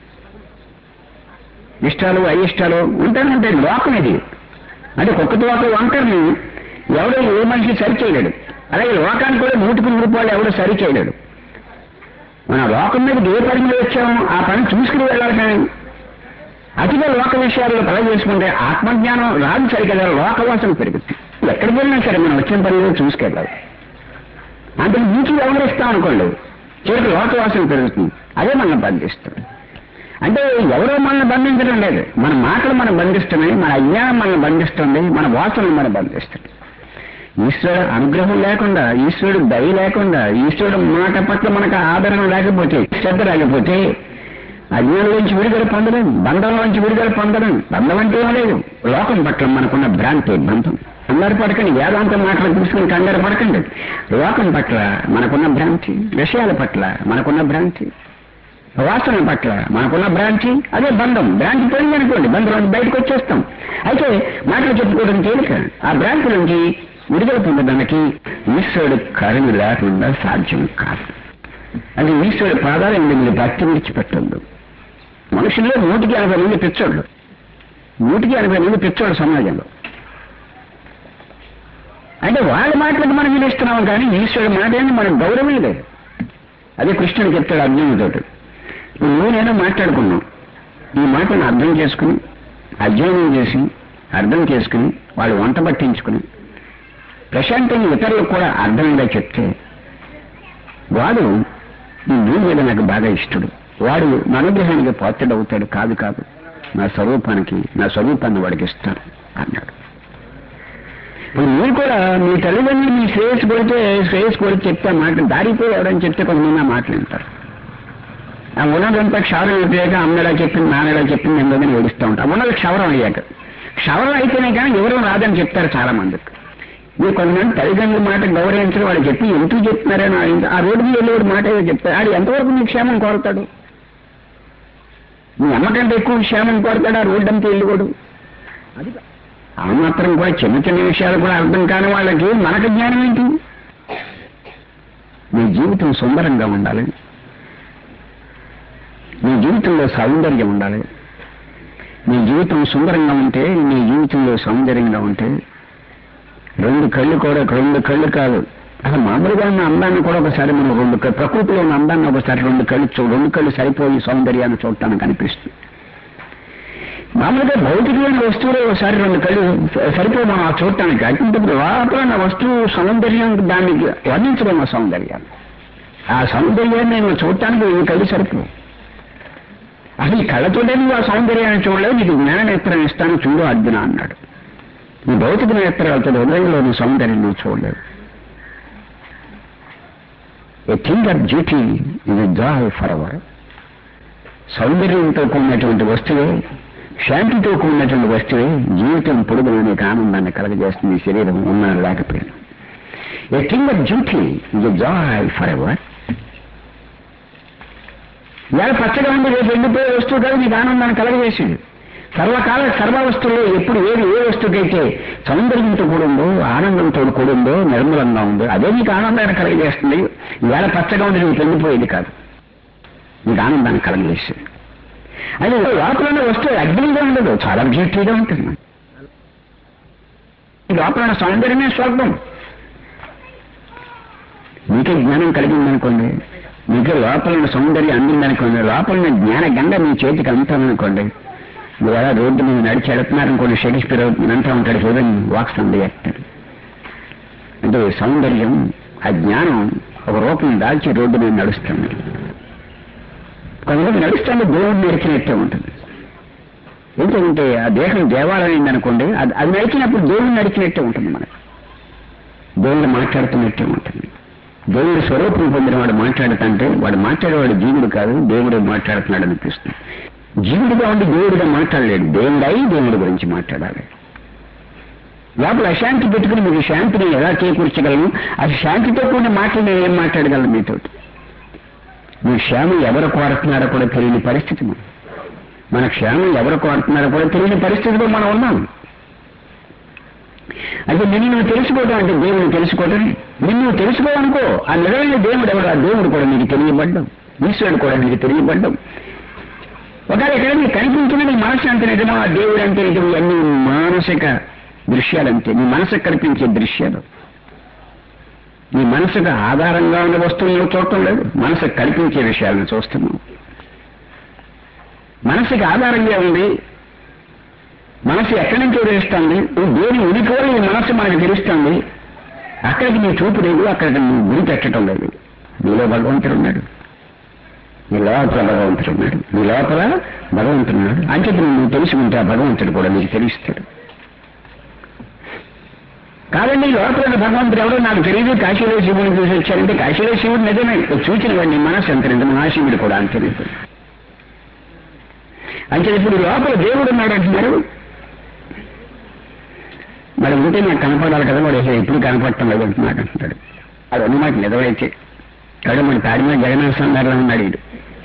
ఇష్టాలు అయిష్టాలు ఉంటానే ఉంటాయి లోకం ఇది అంటే కుక్కతో ఒక వంకర్ని ఎవడో ఏ మనిషి సరి చేయలేడు అలాగే లోకానికి కూడా నూటికి నూరు రూపాయలు ఎవడో సరి చేయలేడు మన లోకం మీద ఏ పని మీద వచ్చామో ఆ పని చూసుకుని వెళ్ళాలి కానీ అతిగా లోక విషయాల్లో కల చేసుకుంటే ఆత్మజ్ఞానం రాదు సరికదా లోకవాసన పెరుగుతుంది ఎక్కడికి వెళ్ళినా సరే మనం వచ్చిన పని మీద చూసుకెళ్ళాలి అంటే నీకు వ్యవహరిస్తాం అనుకోండి చివరికి లోకవాసన పెరుగుతుంది అదే మనల్ని బంధిస్తుంది అంటే ఎవరో మనల్ని బంధించడం లేదు మన మాటలు మనం బంధిస్తున్నాయి మన అజ్ఞానం మనల్ని బంధిస్తుంది మన వాసనలు మనం బంధిస్తుంది ఈశ్వరుడు అనుగ్రహం లేకుండా ఈశ్వరుడు దయ లేకుండా ఈశ్వరుడు మాట పట్ల మనకు ఆదరణ లేకపోతే శ్రద్ధ లేకపోతే అజ్ఞానంలోంచి విడుదల పొందడం బంధంలోంచి విడుదల పొందడం బంధం అంటే ఏం లేదు లోకం పట్ల మనకున్న భ్రాంతి బంధం కంగారు పడకండి వేదాంత మాటలు తీసుకుని కంగారు పడకండి లోకం పట్ల మనకున్న భ్రాంతి విషయాల పట్ల మనకున్న భ్రాంతి వాసన పట్ల మనకున్న భ్రాంతి అదే బంధం భ్రాంతి పోయింది అనుకోండి బంధం బయటకు వచ్చేస్తాం అయితే మాటలు చెప్పుకోవడం తేలిక ఆ భ్రాంతి నుంచి విడుదల పొందడానికి ఈశ్వరుడు కరుణ లేకుండా సాధ్యం కాదు అది ఈశ్వరుడు పాదాలు మీరు భక్తి విడిచిపెట్టద్దు మనుషుల్లో నూటికి ఎనభై మంది పిచ్చోళ్ళు నూటికి ఎనభై మంది పిచ్చోళ్ళు సమాజంలో అంటే వాళ్ళ మాటలకు మనం వినిస్తున్నాం కానీ ఈశ్వరుడు మాట ఏంది మనకు గౌరవం లేదు అదే కృష్ణుడు చెప్తాడు అర్జునుడితో ఇప్పుడు నువ్వు నేను మాట్లాడుకున్నాం ఈ మాటను అర్థం చేసుకుని అధ్యయనం చేసి అర్థం చేసుకుని వాళ్ళు వంట పట్టించుకుని ప్రశాంతంగా ఇతరులకు కూడా అర్థంగా చెప్తే వాడు ఈ భూమి మీద నాకు బాగా ఇష్టడు వాడు నా అనుగ్రహానికి పాత్రుడవుతాడు కాదు కాదు నా స్వరూపానికి నా స్వరూపాన్ని వాడికి ఇస్తాను అన్నాడు ఇప్పుడు మీరు కూడా మీ తల్లిదండ్రులు మీ శ్రేయస్సు కొడితే శ్రేయస్సు కొడితే చెప్తే మాట దారిపోయి ఎవడని చెప్తే కొంతమంది ఆ మాటలు వింటారు ఆ ఉన్నదంతా క్షవరం అయిపోయాక అమ్మ ఎలా చెప్పింది నాన్న ఎలా చెప్పింది ఎందుకని ఏడుస్తూ ఉంటాం ఉన్నది క్షవరం అయ్యాక క్షవరం అయితేనే కానీ వివరం రాదని చెప్తారు చాలా మందికి మీరు కొంతమంది తల్లిదండ్రుల మాట గౌరవించడం వాళ్ళు చెప్పి ఎందుకు చెప్తున్నారని ఆయన- ఆ రోడ్డు మీద వెళ్ళేవాడు మాట ఏదో చెప్తారు ఆడు ఎంతవరకు నీ క్షేమం కోరతాడు నీ అమ్మకంటే ఎక్కువ క్షేమం కోరతాడు ఆ రోడ్డు అంతా వెళ్ళిపోడు అది ఆ మాత్రం కూడా చిన్న చిన్న విషయాలు కూడా అర్థం కాని వాళ్ళకి మనకు జ్ఞానం ఏంటి నీ జీవితం సుందరంగా ఉండాలి నీ జీవితంలో సౌందర్యం ఉండాలి నీ జీవితం సుందరంగా ఉంటే నీ జీవితంలో సౌందర్యంగా ఉంటే రెండు కళ్ళు కూడా రెండు కళ్ళు కాదు అసలు మామూలుగా ఉన్న అందాన్ని కూడా ఒకసారి మనం రెండు కళ్ళు ప్రకృతిలో ఉన్న అందాన్ని ఒకసారి రెండు కళ్ళు చూ రెండు కళ్ళు సరిపోయి సౌందర్యాన్ని చూడటానికి అనిపిస్తుంది మామూలుగా భౌతికమైన వస్తువులు ఒకసారి రెండు కళ్ళు స- సరిపోయి మనం ఆ చూడటానికి అటువంటి లోపల ఉన్న వస్తువు సౌందర్యం దానికి వర్ణించడం ఆ సౌందర్యాన్ని ఆ సౌందర్యాన్ని నేను చూడటానికి ఈ కళ్ళు సరిపో అసలు ఈ కళ్ళతోటే నువ్వు ఆ సౌందర్యాన్ని చూడలేవు నీకు జ్ఞాన నేత్రం ఇస్తాను చూడు అర్జున అన్నాడు ఈ భౌతిక నేత్రాలతో హృదయంలోని సౌందర్యం నువ్వు చూడలేవు ఏ థింగ్ ఆఫ్ బ్యూటీ ఇది జాయ్ ఫర్ అవర్ సౌందర్యంతో కూడినటువంటి వస్తువే శాంతితో కూడినటువంటి వస్తువే జీవితం పొడుగున నీకు ఆనందాన్ని కలగజేస్తుంది ఈ శరీరం ఉన్నా లేకపోయినా ఏ థింగ్ ఆఫ్ బ్యూటీ ఇది జాయ్ ఫర్ ఎవర్ ఇవాళ పచ్చగా ఉండి రేపు ఎండిపోయే వస్తువు కాదు నీకు ఆనందాన్ని కలగజేసింది సర్వకాల సర్వ వస్తువుల్లో ఎప్పుడు ఏది ఏ వస్తువుకైతే సౌందర్యంతో కూడిందో ఆనందంతో కూడిందో నిర్మలంగా ఉందో అదే నీకు ఆనందాన్ని కలగజేస్తుంది ఇవాళ పచ్చగా ఉండి నీకు ఎండిపోయేది కాదు నీకు ఆనందాన్ని కలగజేస్తుంది అది లోపల ఉన్న వస్తువు అగ్నిగా ఉండదు చాలా బ్యూటీగా ఉంటుంది ఈ లోపల ఉన్న సౌందర్యమే స్వర్గం మీకే జ్ఞానం కలిగిందనుకోండి మీకే లోపల ఉన్న సౌందర్యం అందిందనుకోండి లోపల ఉన్న జ్ఞాన గంగ మీ చేతికి అందుతామనుకోండి మీరు ఎలా రోడ్డు మీద నడిచి వెళుతున్నారనుకోండి షేక్స్పియర్ అంటూ ఉంటాడు చూడండి వాక్స్ అండి అంటే సౌందర్యం ఆ జ్ఞానం ఒక రూపం దాల్చి రోడ్డు మీద నడుస్తుంది కొంతమంది నడుస్తుంటే దేవుడు నడిచినట్టే ఉంటుంది ఏంటంటే ఆ దేహం దేవాలయం అనుకోండి అది అది నడిచినప్పుడు దేవుడు నడిచినట్టే ఉంటుంది మనకు దేవుడు మాట్లాడుతున్నట్టే ఉంటుంది దేవుడి స్వరూపం పొందిన వాడు మాట్లాడుతుంటే వాడు మాట్లాడేవాడు జీవుడు కాదు దేవుడే మాట్లాడుతున్నాడు అనిపిస్తుంది జీవుడిగా ఉండి దేవుడిగా మాట్లాడలేడు దేవుడై దేవుడి గురించి మాట్లాడాలి లోపల అశాంతి పెట్టుకుని మీకు శాంతిని ఎలా చేకూర్చగలను అది శాంతితో కూడిన మాటలు నేను ఏం మాట్లాడగలను మీతో మీ క్షేమం ఎవరు కోరుతున్నారో కూడా తెలియని పరిస్థితి మనం మన క్షేమం ఎవరు కోరుతున్నారో కూడా తెలియని పరిస్థితిలో మనం ఉన్నాం అయితే నిన్ను నువ్వు తెలుసుకోవడం అంటే దేవుని తెలుసుకోవటం నిన్ను నువ్వు తెలుసుకోవనుకో ఆ నిజమైన దేవుడు ఎవడు ఆ దేవుడు కూడా నీకు తెలియబడ్డం ఈశ్వరుడు కూడా నీకు తెలియబడ్డం ఒకవేళ ఇక్కడ నీకు కనిపించిన నీ మనసు అంటే నిజమో ఆ దేవుడు అంటే నిజం అన్ని మానసిక దృశ్యాలంతే నీ మనసుకు కనిపించే దృశ్యాలు నీ మనసుకు ఆధారంగా ఉన్న వస్తువులను చూడటం లేదు మనసుకు కల్పించే విషయాలను చూస్తున్నావు మనసుకి ఆధారంగా ఉంది మనసు ఎక్కడి నుంచి ఉదయిస్తుంది నువ్వు దేని ఉనికి వల్ల నీ మనసు మనకు తెలుస్తుంది అక్కడికి నీ చూపు లేదు అక్కడికి నువ్వు గురి పెట్టడం లేదు నీలో భగవంతుడు ఉన్నాడు నీ లోపల భగవంతుడు ఉన్నాడు నీ లోపల భగవంతుడు ఉన్నాడు అంటే నువ్వు తెలుసుకుంటే ఆ భగవంతుడు కూడా నీకు తెలుస్తాడు కాదండి లోపల ఉన్న భగవంతుడు ఎవడో నాకు తెలియదు కాశీలో శివుని చూసి వచ్చారంటే కాశీలో శివుడు నిజమే చూసిన వాడిని మనసు అంత నిజం మహాశివుడు కూడా అంతే నిజం అంటే ఇప్పుడు లోపల దేవుడు ఉన్నాడు అంటున్నారు మరి ఉంటే నాకు కనపడాలి కదా వాడు అసలు ఎప్పుడు కనపడటం లేదు అంటున్నాడు అంటున్నాడు అది అన్నమాట నిజమైతే కాదు మన తాడిమ జగన్నాథ స్వామి గారిలో ఉన్నాడు వీడు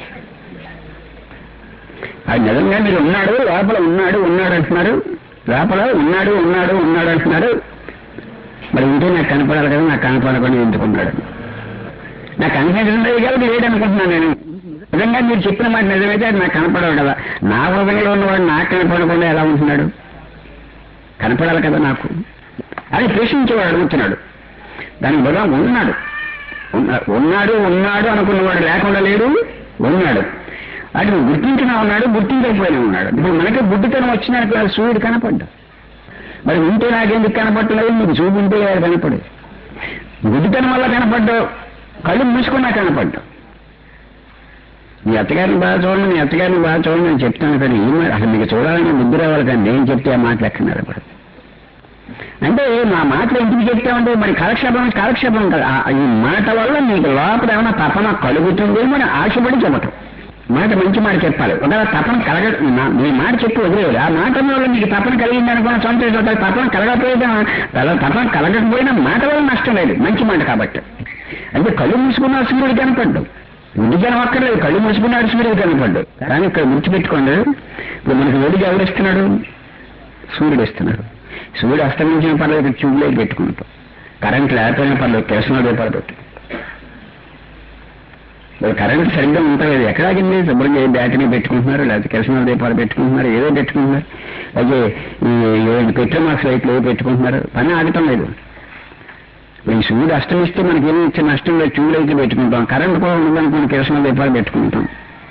అది నిజంగా మీరు ఉన్నాడు లోపల ఉన్నాడు ఉన్నాడు అంటున్నారు లోపల ఉన్నాడు ఉన్నాడు ఉన్నాడు అంటున్నారు మరి ఉంటే నాకు కనపడాలి కదా నాకు కనపడకుండా ఎందుకున్నాడు నాకు కనిపించడం లేదు కాబట్టి లేదనుకుంటున్నాను నేను నిజంగా మీరు చెప్పిన మాట నిజమైతే అది నాకు కనపడవు కదా నా హృదయంలో ఉన్నవాడు నాకు కనపడకుండా ఎలా ఉంటున్నాడు కనపడాలి కదా నాకు అని ప్రశ్నించేవాడు అడుగుతున్నాడు దానికి బదులు ఉన్నాడు ఉన్న- ఉన్నాడు ఉన్నాడు అనుకున్నవాడు లేకుండా లేడు ఉన్నాడు అది నువ్వు గుర్తించినా ఉన్నాడు గుర్తించకపోయినా ఉన్నాడు ఇప్పుడు మనకి బుద్ధితనం వచ్చిన సూర్యుడు కనపడ్డా మరి ఉంటే నాకెందుకు కనపడలేదు నీకు చూపు ఉంటే వాడు కనపడు గుడ్డితనం వల్ల కనపడ్డావు కళ్ళు మూసుకున్నా కనపడ్డావు మీ అత్తగారిని బాగా చూడండి మీ అత్తగారిని బాగా చూడండి నేను చెప్తాను కానీ ఈ మాట అసలు మీకు చూడాలని బుద్ధి రావాలి కానీ నేను చెప్తే ఆ మాటలు ఎక్కన్నారు ఇప్పుడు అంటే మా మాటలు ఎందుకు చెప్తామంటే మరి కాలక్షేపం కాలక్షేపం కాదు ఆ- ఈ మాట వల్ల మీకు లోపల ఏమైనా తపన కలుగుతుంది అని ఆశపడి చెప్పటం మాట మంచి మాట చెప్పాలి ఒకవేళ తపన కలగ నా- నీ మాట చెప్పి వదిలేదు ఆ మాట వల్ల నీకు తపన కలిగింది అనుకున్న సంతోషం తపన కలగకపోయినా అలా తపన కలగకపోయినా మాట వల్ల నష్టం లేదు మంచి మాట కాబట్టి అంటే కళ్ళు మూసుకున్న సూర్యుడు కనపడ్డు ఇంటి జనం అక్కర్లేదు కళ్ళు మూసుకున్నాడు సూర్యుడు కనపడ్డు కానీ ఇక్కడ గుర్తుపెట్టుకోండి ఇప్పుడు మనకు వెలుగు ఎవరు ఇస్తున్నాడు సూర్యుడు ఇస్తున్నాడు సూర్యుడు అస్తమించిన పర్లేదు ట్యూబ్లో పెట్టుకుంటాం కరెంట్ లేకపోయినా పర్లేదు కిరసన దీపాలు పెట్టు మరి కరెంట్ సరిగ్గా ఉంటుంది ఎక్కడాగింది శుభ్రంగా ఏ బ్యాటరీ పెట్టుకుంటున్నారు లేకపోతే కిరసన దీపాలు పెట్టుకుంటున్నారు ఏదో పెట్టుకుంటున్నారు అయితే ఈ పెట్రోల్ మార్క్స్ లైట్లు ఏదో పెట్టుకుంటున్నారు పని ఆగటం లేదు ఈ సూర్యుడు అస్తమిస్తే మనకి ఏమి ఇచ్చే నష్టం లేదు ట్యూబ్ లైట్లు పెట్టుకుంటాం కరెంట్ కూడా ఉందనుకుని కిరసన దీపాలు పెట్టుకుంటాం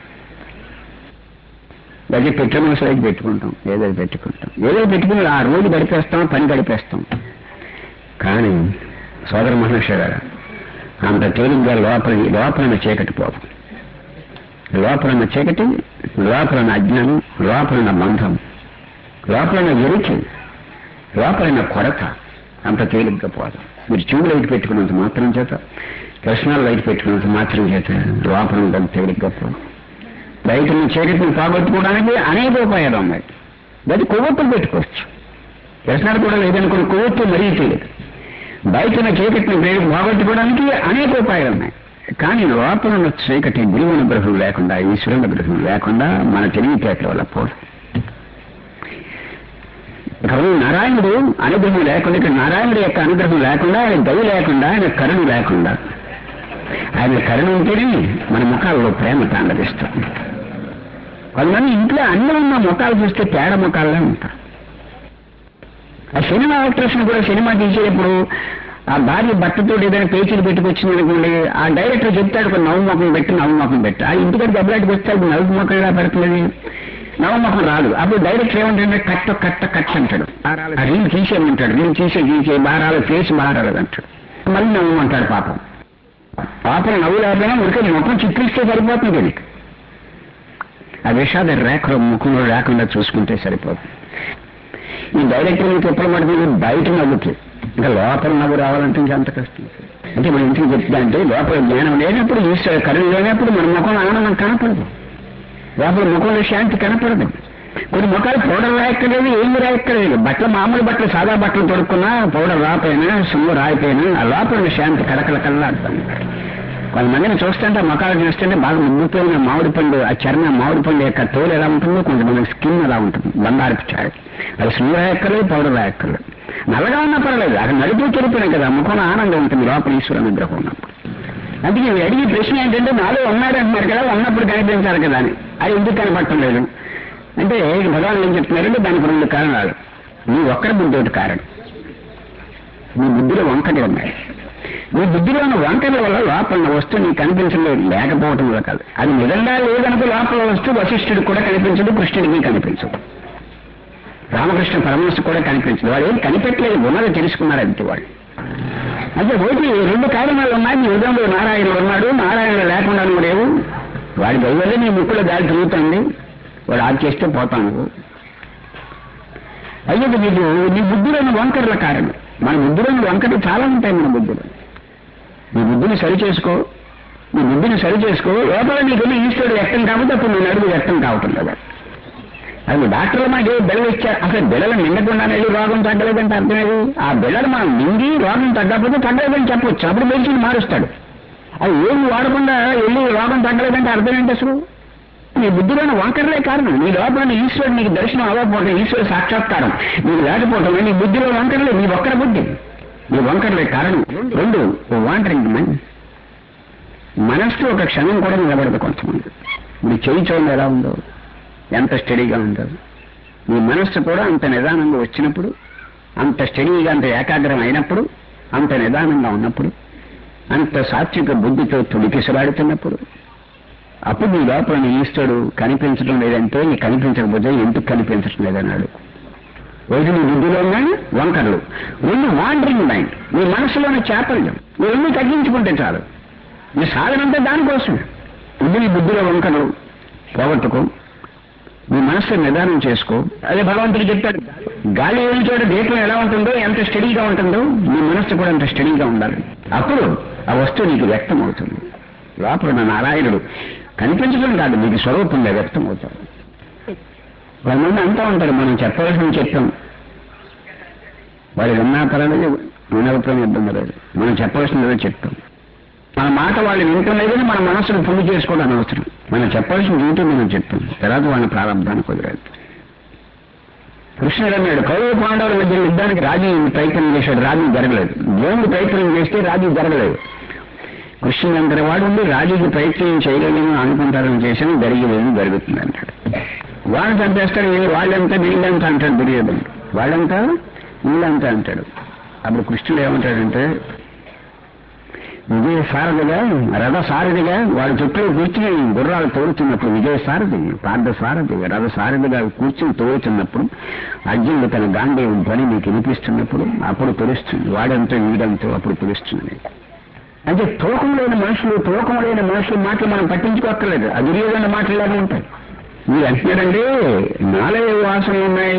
లేకపోతే పెట్రోల్ మార్క్స్ లైట్ పెట్టుకుంటాం ఏదో పెట్టుకుంటాం ఏదో పెట్టుకుని ఆ రోజు గడిపేస్తాం పని గడిపేస్తాం కానీ సోదర మహర్షి గారు అంత తేలిగ్గా లోపల లోపలన్న చీకటి పోదు లోపలన్న చీకటి లోపలన్న అజ్ఞానం లోపలన్న బంధం లోపలన్న ఎరుకి లోపలన్న కొరత అంత తేలిగ్గా పోదు మీరు ట్యూబ్ లైట్ పెట్టుకున్నంత మాత్రం చేత కృష్ణాలు లైట్ పెట్టుకున్నంత మాత్రం చేత లోపల అంత తేలిగ్గా పోదు బయట ఉన్న చీకటిని పోగొట్టుకోవడానికి అనేక ఉపాయాలు ఉన్నాయి అది కొవ్వొత్తులు పెట్టుకోవచ్చు వ్యసనాలు కూడా లేదనుకున్న కొవ్వొత్తు మరీ తెలియదు బయట ఉన్న చీకటిని వేడి పోగొట్టుకోవడానికి అనేక ఉపాయాలు ఉన్నాయి కానీ లోపల ఉన్న చీకటి గురువు అనుగ్రహం లేకుండా ఈశ్వరుని అనుగ్రహం లేకుండా మన తెలివితేటల వల్ల పోదు ఇక్కడ నారాయణుడు అనుగ్రహం లేకుండా ఇక్కడ నారాయణుడు యొక్క అనుగ్రహం లేకుండా ఆయన దయ లేకుండా ఆయన కరుణ లేకుండా ఆయన కరుణ ఉంటేనే మన ముఖాల్లో ప్రేమ తాండదిస్తుంది కొంతమంది ఇంట్లో అన్ని ఉన్న ముఖాలు చూస్తే పేడ ముఖాలనే ఉంటారు ఆ సినిమా యాక్టర్స్ కూడా సినిమా తీసేటప్పుడు ఆ భార్య భర్తతో ఏదైనా పేచీలు పెట్టుకొచ్చింది అనుకోండి ఆ డైరెక్టర్ చెప్తాడు ఒక నవ్వు ముఖం పెట్టి నవ్వు ముఖం పెట్టి ఆ ఇంటికి దెబ్బలాంటికి వస్తాడు నవ్వు ముఖం ఎలా పెడుతుంది నవ్వు ముఖం రాదు అప్పుడు డైరెక్టర్ ఏమంటాడంటే కట్ట కట్ట కట్ట అంటాడు ఆ రీల్ తీసేయమంటాడు రీల్ తీసే తీసే బారాలు ఫేస్ బారాలు అంటాడు మళ్ళీ నవ్వమంటాడు పాపం పాపం నవ్వు లేకపోయినా ఉడికే ముఖం చిత్రిస్తే సరిపోతుంది దీనికి ఆ విషాద రేఖలు ముఖంలో లేకుండా చూసుకుంటే సరిపోతుంది ఈ డైరెక్టర్ మీకు ఎప్పుడు పడుతుంది బయట నవ్వుకి ఇంకా లోపల నవ్వు రావాలంటే ఇంకా అంత కష్టం అంటే మనం ఇంటికి చెప్తా అంటే లోపల జ్ఞానం లేనప్పుడు ఈశ్వర కరుణ లేనప్పుడు మన ముఖంలో ఆనందం కనపడదు లోపల ముఖంలో శాంతి కనపడదు కొన్ని ముఖాలు పౌడర్ రాయక్కర్లేదు ఏమి రాయక్కర్లేదు బట్టలు మామూలు బట్టలు సాదా బట్టలు తొడుక్కున్నా పౌడర్ రాపోయినా సొమ్ము రాయిపోయినా ఆ లోపల ఉన్న శాంతి కలకల కల్లాడుతుంది కొంతమందిని చూస్తుంటే ఆ ముఖాలు చూస్తుంటే బాగా ముగ్గిపోయిన మామిడి పండు ఆ చర్మ మామిడి పండు యొక్క తోలు ఎలా ఉంటుందో కొంతమంది స్కిన్ ఎలా ఉంటుంది బంగారపు చాడు అది స్నూ రాయక్కర్లేదు పౌడర్ రాయక్కర్లేదు నల్లగా ఉన్నా పర్వాలేదు అక్కడ నడిపి చెరిపోయినాయి కదా ముఖంలో ఆనందం ఉంటుంది లోపల ఈశ్వర అనుగ్రహం ఉన్నప్పుడు అందుకే నేను అడిగే ప్రశ్న ఏంటంటే నాలో ఉన్నాడు అంటున్నారు కదా ఉన్నప్పుడు కనిపించాలి కదా అని అది ఎందుకు కనపడటం లేదు అంటే భగవాన్ ఏం చెప్తున్నారంటే దానికి రెండు కారణాలు నీ ఒక్కరి బుద్ధి ఒకటి కారణం నీ బుద్ధిలో వంకటి ఉన్నాయి నీ బుద్ధిలో ఉన్న వంకల వల్ల లోపల ఉన్న వస్తువు నీకు కనిపించలేదు లేకపోవటం వల్ల కాదు అది నిజంగా లేదనుకో లోపల వస్తువు వశిష్ఠుడికి కూడా కనిపించదు కృష్ణుడికి కనిపించదు రామకృష్ణ పరమహంస కూడా కనిపించదు వాడు ఏం కనిపెట్టలేదు ఉన్నది తెలుసుకున్నారు అంతే వాళ్ళు అంటే ఒకటి రెండు కారణాలు ఉన్నాయి నీ హృదయంలో నారాయణుడు ఉన్నాడు నారాయణుడు లేకుండా నువ్వు లేవు వాడి దయవల్లే నీ ముక్కులో గాలి తిరుగుతుంది వాడు ఆది చేస్తే పోతాను అయ్యో నీకు నీ బుద్ధిలోని వంకరల కారణం మన బుద్ధిలోని వంకరలు చాలా ఉంటాయి మన బుద్ధిలో నీ బుద్ధిని సరి చేసుకో నీ బుద్ధిని సరి చేసుకో లోపల నీకున్న ఈశ్వరుడు వ్యక్తం కాబట్టి అప్పుడు నేను అడుగు వ్యక్తం కావటం కదా అది డాక్టర్లు మనకి బిళ్ళలు ఇచ్చారు అసలు బిళ్ళలు నిండకుండానే వెళ్ళి రోగం తగ్గలేదంటే అర్థమేది ఆ బిళ్ళలు మనం నిండి రోగం తగ్గకపోతే తగ్గలేదని చెప్పొచ్చు అప్పుడు మెడిసిన్ మారుస్తాడు అది ఏమి వాడకుండా వెళ్ళి రోగం తగ్గలేదంటే అర్థం ఏంటి అసలు నీ బుద్ధిలోని వంకరలే కారణం నీ లోపల నీ ఈశ్వరుడు నీకు దర్శనం అవ్వకపోవడం ఈశ్వర సాక్షాత్కారం నీకు లేకపోవడం నీ బుద్ధిలో వంకరలే నీ ఒక్కర బుద్ధి నీ వంకరలే కారణం రెండు వాంటరింగ్ మైండ్ మనస్సు ఒక క్షణం కూడా నిలబడదు కొంతమంది నీ చెయ్యి చూడండి ఎలా ఉందో ఎంత స్టడీగా ఉందో నీ మనస్సు కూడా అంత నిదానంగా వచ్చినప్పుడు అంత స్టడీగా అంత ఏకాగ్రం అయినప్పుడు అంత నిదానంగా ఉన్నప్పుడు అంత సాత్విక బుద్ధితో తొలికిసలాడుతున్నప్పుడు అప్పుడు నీ లోపల నీ ఈశ్వరుడు కనిపించడం లేదంటే నీ కనిపించకపోతే ఎందుకు కనిపించడం లేదన్నాడు ఒకటి నీ బుద్ధిలో ఉన్న వంకరలు రెండు వాండరింగ్ మైండ్ నీ మనసులోని చాపల్యం ఈ రెండు తగ్గించుకుంటే చాలు నీ సాధన అంతా దానికోసం ఇది నీ బుద్ధిలో వంకరలు పోగొట్టుకో నీ మనస్సు నిదానం చేసుకో అదే భగవంతుడు చెప్పాడు గాలి ఏమి చోట దీపం ఎలా ఉంటుందో ఎంత స్టడీగా ఉంటుందో నీ మనస్సు కూడా అంత స్టడీగా ఉండాలి అప్పుడు ఆ వస్తువు నీకు వ్యక్తం అవుతుంది లోపల ఉన్న నారాయణుడు కనిపించడం కాదు మీకు స్వరూపంగా వ్యక్తం అవుతారు కొంతమంది అంటూ ఉంటారు మనం చెప్పవలసిన చెప్పాం వాళ్ళు విన్నా పర్వాలేదు వినకపోయినా ఇబ్బంది లేదు మనం చెప్పవలసినదో చెప్తాం మన మాట వాళ్ళు వింటలేదని మన మనసును పుణ్య చేసుకోవడం అనవసరం మనం చెప్పాల్సిన డ్యూటీ మనం చెప్తాం తర్వాత వాళ్ళ ప్రారంభానికి కుదరదు కృష్ణుడు అన్నాడు కౌరవ పాండవుల మధ్య యుద్ధానికి రాజు ప్రయత్నం చేశాడు రాజు జరగలేదు దేవుడు ప్రయత్నం చేస్తే రాజు జరగలేదు కృష్ణుడు అంతటి వాడు ఉండి రాజుకి ప్రయత్నం చేయలేదని అనుకుంటారని చేశాను జరిగేది జరుగుతుంది అంటాడు వాళ్ళని చంపేస్తాడు "ఏ వాళ్ళంతా వీళ్ళంతా అంటాడు దుర్యోధనుడు వాళ్ళంతా వీళ్ళంతా అంటాడు అప్పుడు కృష్ణుడు ఏమంటాడంటే విజయ సారథిగా రథ సారథిగా వాడి చుట్టూ కూర్చుని గుర్రాలు తోడుతున్నప్పుడు విజయ సారథి పార్థ సారథి రథ సారథిగా కూర్చుని తోడుతున్నప్పుడు అర్జునుడు తన గాంధీవం పని మీకు వినిపిస్తున్నప్పుడు అప్పుడు తెలుస్తుంది వాడంతో వీడంతో అప్పుడు తెలుస్తుంది అంటే తూకం లేని మనుషులు తూకం లేని మనుషుల మాటలు మనం పట్టించుకోక్కర్లేదు అది దుర్యోధన మాటలాగా ఉంటాయి మీరు అంటున్నారండి నాలే వాసనలు ఉన్నాయి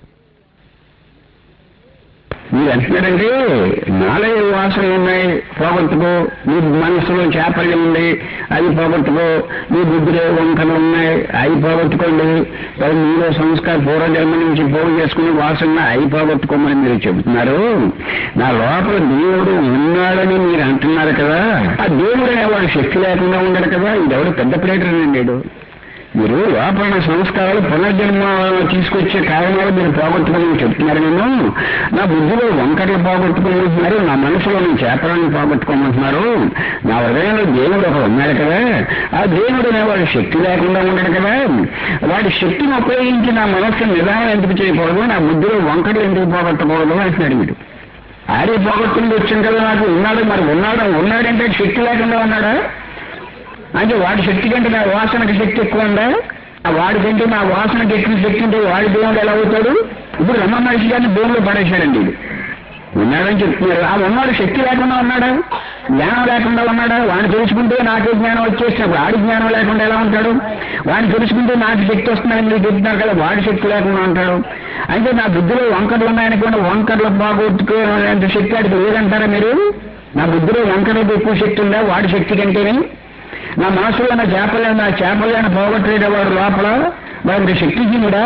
మీరు అంటున్నారండి నాలే వాసనలు ఉన్నాయి పోగొట్టుకో నీ మనసులో చేపల్యం ఉంది అవి పోగొట్టుకో నీ బుద్ధిలో వంకలు ఉన్నాయి అవి పోగొట్టుకోండి మరి మీలో సంస్కార పూర్వజన్మ నుంచి పోగు చేసుకుని వాసన అవి పోగొట్టుకోమని మీరు చెబుతున్నారు నా లోపల దేవుడు ఉన్నాడని మీరు అంటున్నారు కదా ఆ దేవుడు అనేవాడు శక్తి లేకుండా ఉండడు కదా ఇదెవడు పెద్ద ప్లేటర్ లేడు మీరు లోపల సంస్కారాలు పునర్జన్మ తీసుకొచ్చే కారణాలు మీరు పోగొట్టుకుని చెప్తున్నారు నేను నా బుద్ధిలో వంకర్లు పోగొట్టుకోమంటున్నారు నా మనసులో నేను చేపలను పోగొట్టుకోమంటున్నారు నా హృదయంలో దేవుడు ఒక ఉన్నాడు కదా ఆ దేవుడు అనేవాడు శక్తి లేకుండా ఉన్నాడు కదా వాడి శక్తిని ఉపయోగించి నా మనస్సు నిదానం ఎందుకు చేయకూడదు నా బుద్ధిలో వంకర్లు ఎందుకు పోగొట్టకూడదు అంటున్నాడు వీడు ఆడే పోగొట్టుకుని వచ్చింది కదా నాకు ఉన్నాడు మరి ఉన్నాడు ఉన్నాడంటే శక్తి లేకుండా ఉన్నాడా అంటే వాడి శక్తి కంటే నా వాసనకి శక్తి ఎక్కువ ఉందా ఆ వాడి కంటే నా వాసనకి ఎక్కువ శక్తి ఉంటే వాడి దేవుడు ఎలా అవుతాడు ఇప్పుడు రమణ మహర్షి గారిని దేవుళ్ళు పడేశాడండి ఇది ఉన్నాడని చెప్తున్నారు ఆ ఉన్నాడు శక్తి లేకుండా ఉన్నాడా జ్ఞానం లేకుండా ఉన్నాడా వాడిని తెలుసుకుంటే నాకే జ్ఞానం వచ్చేసినప్పుడు ఆడి జ్ఞానం లేకుండా ఎలా ఉంటాడు వాడిని తెలుసుకుంటే నాకు శక్తి వస్తుందని మీరు చెప్తున్నారు కదా వాడి శక్తి లేకుండా ఉంటాడు అంటే నా బుద్ధిలో వంకర్లు ఉన్నాయనుకోండి వంకర్లు బాగొట్టుకునే శక్తి అడిగి లేదంటారా మీరు నా బుద్ధిలో వంకర్లకు ఎక్కువ శక్తి ఉందా వాడి శక్తి కంటేనే నా మనసులో నా చేపలే నా చేపలేని పోగొట్టేవాడు లోపల వాడికి శక్తిహీనుడా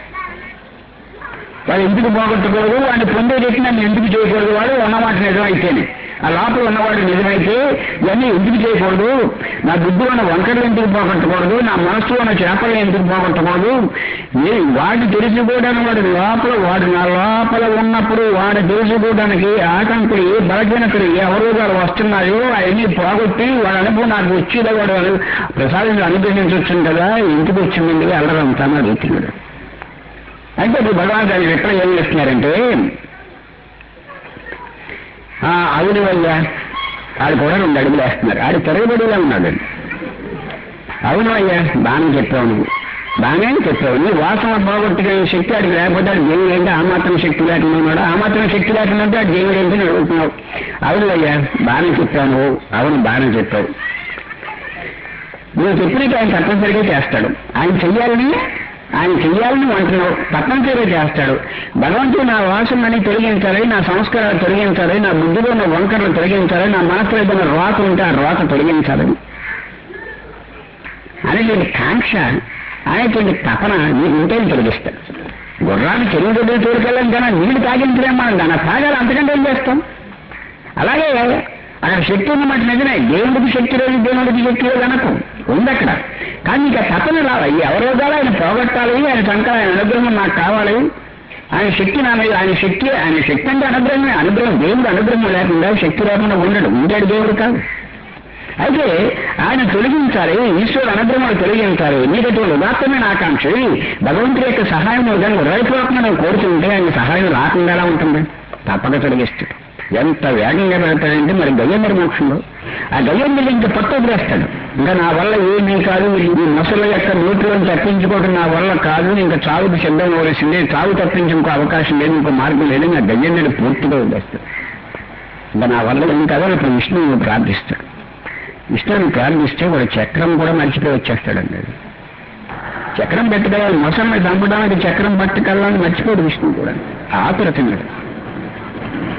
వాడు ఎందుకు పోగొట్టకూడదు వాడిని పొందేటట్టు నన్ను ఎందుకు చేయకూడదు వాడు ఉన్నమాట నిజమైతేనే ఆ లోపల ఉన్నవాడు నిజమైతే ఇవన్నీ ఎందుకు చేయకూడదు నా బుద్ధిలో ఉన్న వంకరలు ఎందుకు పోగొట్టకూడదు నా మనసులో ఉన్న చేపలు ఎందుకు పోగొట్టకూడదు ఏ వాడు తెలుసుకోవడానికి వాడు లోపల వాడు నా లోపల ఉన్నప్పుడు వాడు తెలుసుకోవడానికి ఆటంకులు ఏ బలహీనతలు ఏ అవరోధాలు వస్తున్నాయో అవన్నీ పోగొట్టి వాడి అనుభవం నాకు వచ్చేదా వాడు ప్రసాదం అనుగ్రహించవచ్చు కదా ఎందుకు వచ్చిందండి అల్లరంతా అడుగుతున్నాడు అంటే ఇప్పుడు భగవాన్ గారు ఎక్కడ ఏం చేస్తున్నారంటే ఆ, అవును అయ్యా ఆడు కూడా రెండు అడుగులు వేస్తున్నారు ఆడు తిరగబడిలా ఉన్నాడు అవును అయ్యా బాగానే చెప్పావు నువ్వు బాగానే చెప్పావు నీ వాసన పోగొట్టుకునే శక్తి ఆడికి లేకపోతే ఆడు దేవుడు ఏంటి ఆ మాత్రం శక్తి లేకుండా ఉన్నాడు ఆ మాత్రం శక్తి లేకుండా ఉంటే ఆడు దేవుడు ఏంటి అని అడుగుతున్నావు అవును అయ్యా బాగానే చెప్పావు నువ్వు అవును బాగానే చెప్పావు నువ్వు చెప్పినట్టు ఆయన తప్పనిసరిగా చేస్తాడు ఆయన చెయ్యాలని ఆయన చెయ్యాలని అంటున్నావు తప్పనిసరిగా చేస్తాడు భగవంతుడు నా వాసనని తొలగించాలి నా సంస్కారాలు తొలగించాలి నా బుద్ధిలో ఉన్న వంకరలు తొలగించాలి నా మనసులో ఏదైనా రోత ఉంటే ఆ రోత తొలగించాలి అనేటువంటి కాంక్ష అనేటువంటి తపన నీకు ఉంటే తొలగిస్తాడు గుర్రాన్ని చెరువు దగ్గర తోడుకెళ్ళాం కానీ నీళ్లు తాగించలేం మనం దాన్ని తాగాలి అంతకంటే ఏం చేస్తాం అలాగే అక్కడ శక్తి ఉన్నమాట నిజమే దేవుడికి శక్తి లేదు దేవుడికి శక్తి లేదు అనకు ఉంది అక్కడ కానీ ఇక తపన రావాలి ఈ అవరోధాలు ఆయన పోగొట్టాలి ఆయన సంకల ఆయన అనుగ్రహం నాకు కావాలి ఆయన శక్తి నా మీద ఆయన శక్తి ఆయన శక్తి అంటే అనుగ్రహమే అనుగ్రహం దేవుడు అనుగ్రహం లేకుండా శక్తి లేకుండా ఉండడు ఉండేడు దేవుడు కాదు అయితే ఆయన తొలగించాలి ఈశ్వరుడు అనుగ్రహాలు తొలగించాలి నీకటువంటి ఉదాత్తమైన ఆకాంక్ష భగవంతుడి యొక్క సహాయం నువ్వు కానీ హృదయపూర్వకంగా నువ్వు కోరుతుంటే ఆయన సహాయం రాకుండా ఎలా ఉంటుంది తప్పక తొలగిస్తాడు ఎంత వేగంగా పెడతాడంటే మరి గయ్యందరి మోక్షంలో ఆ గయ్యందరి ఇంకా పట్టు వదిలేస్తాడు ఇంకా నా వల్ల ఏమీ కాదు ఈ మొసల యొక్క నోట్లో తప్పించుకోవడం నా వల్ల కాదు ఇంకా చావుకు సిద్ధం అవ్వాల్సిందే చావు తప్పించి ఇంకో అవకాశం లేదు ఇంకో మార్గం లేదు ఇంకా గయ్యందరి పూర్తిగా వదిలేస్తాడు ఇంకా నా వల్ల ఏం కాదు అప్పుడు విష్ణువు ప్రార్థిస్తాడు విష్ణువుని ప్రార్థిస్తే వాడు చక్రం కూడా మర్చిపోయి వచ్చేస్తాడండి చక్రం పెట్టుకెళ్ళాలి మొసల్ని చంపడానికి చక్రం పట్టుకెళ్ళాలని మర్చిపోడు విష్ణువు కూడా ఆతురతున్నాడు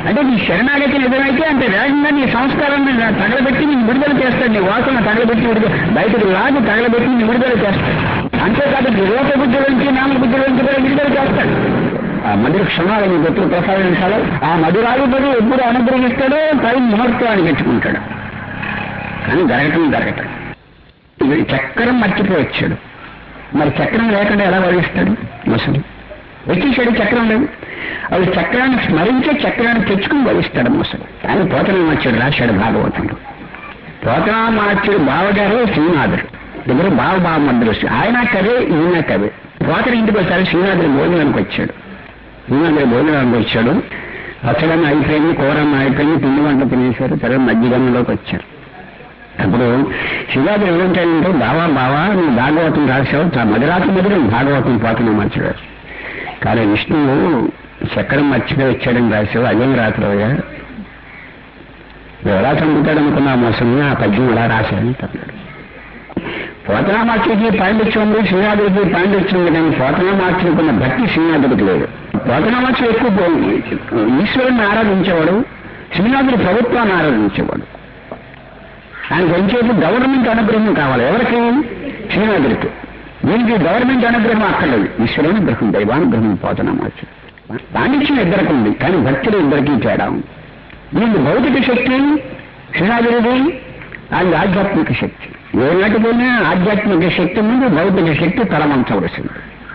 అంటే నీ శరణాగతి నిజమైతే అంత వేగంగా నీ సంస్కారాన్ని నా తగలబెట్టి నేను విడుదల చేస్తాడు నీ వాసన తగలబెట్టి విడుదల బయటకు లాగి తగలబెట్టి నేను విడుదల చేస్తాడు అంతేకాదు రూప బుద్ధి నుంచి నామ బుద్ధి నుంచి కూడా విడుదల చేస్తాడు ఆ మధుర క్షణాలు నీ ఎప్పుడు ప్రసాదించాలో ఆ మధురాధిపతి ఎప్పుడు అనుగ్రహిస్తాడో పై ముహూర్తాన్ని పెట్టుకుంటాడు కానీ జరగటం జరగటం ఇది చక్రం మర్చిపోవచ్చాడు మరి చక్రం లేకుండా ఎలా వదిలిస్తాడు ముసలి వచ్చేసాడు చక్రం లేదు అది చక్రాన్ని స్మరించే చక్రాన్ని తెచ్చుకుని వదిలిస్తాడు ముసలి ఆయన పోతనామాచ్యుడు రాశాడు భాగవతంలో పోతనామాచ్యుడు బావగారు శ్రీనాథుడు దగ్గర బావ బావ మధ్యలో ఆయన కవే ఈయన కవే పోతన ఇంటికి వచ్చారు శ్రీనాథుడు భోజనానికి వచ్చాడు శ్రీనాథుడు భోజనానికి వచ్చాడు అసలన్న అయిపోయింది కూరన్న అయిపోయింది పిండి వంట తినేశారు సరే మధ్యగంలోకి వచ్చారు అప్పుడు శివాజీ ఏమంటాడంటే బావా బావా నువ్వు భాగవతం రాశావు చా- మధురాతి మధురం భాగవతం పోతున్నా మర్చిపోయారు కానీ విష్ణువు చక్రం మర్చిపోయి వచ్చాడని రాశావు అదేం రాత్రయ్యా నువ్వు ఎలా చంపుతాడు అనుకున్నా మోసంగా ఆ పద్యం ఎలా రాశాడని తన్నాడు పోతనామాచుడికి పాండిత్యం ఉంది శ్రీనాథుడికి పాండిత్యం ఉంది కానీ పోతనామాచుడికి ఉన్న భక్తి శ్రీనాథుడికి లేదు పోతనామాచుడు ఎక్కువ పో- ఈశ్వరుని ఆరాధించేవాడు శ్రీనాథుడు ప్రభుత్వాన్ని ఆరాధించేవాడు ఆయనకు ఎంచేపు గవర్నమెంట్ అనుగ్రహం కావాలి ఎవరికి శ్రీనాథుడికి దీనికి గవర్నమెంట్ అనుగ్రహం అక్కర్లేదు ఈశ్వరానుగ్రహం దైవానుగ్రహం పోతనామాచు పాండిత్యం ఇద్దరికి ఉంది కానీ భక్తులు ఇద్దరికీ తేడా ఉంది దీనికి భౌతిక శక్తి శ్రీనాథుడిది అది ఆధ్యాత్మిక శక్తి ఏ నాటికైనా ఆధ్యాత్మిక శక్తి ముందు భౌతిక శక్తి తలవంచవలసింది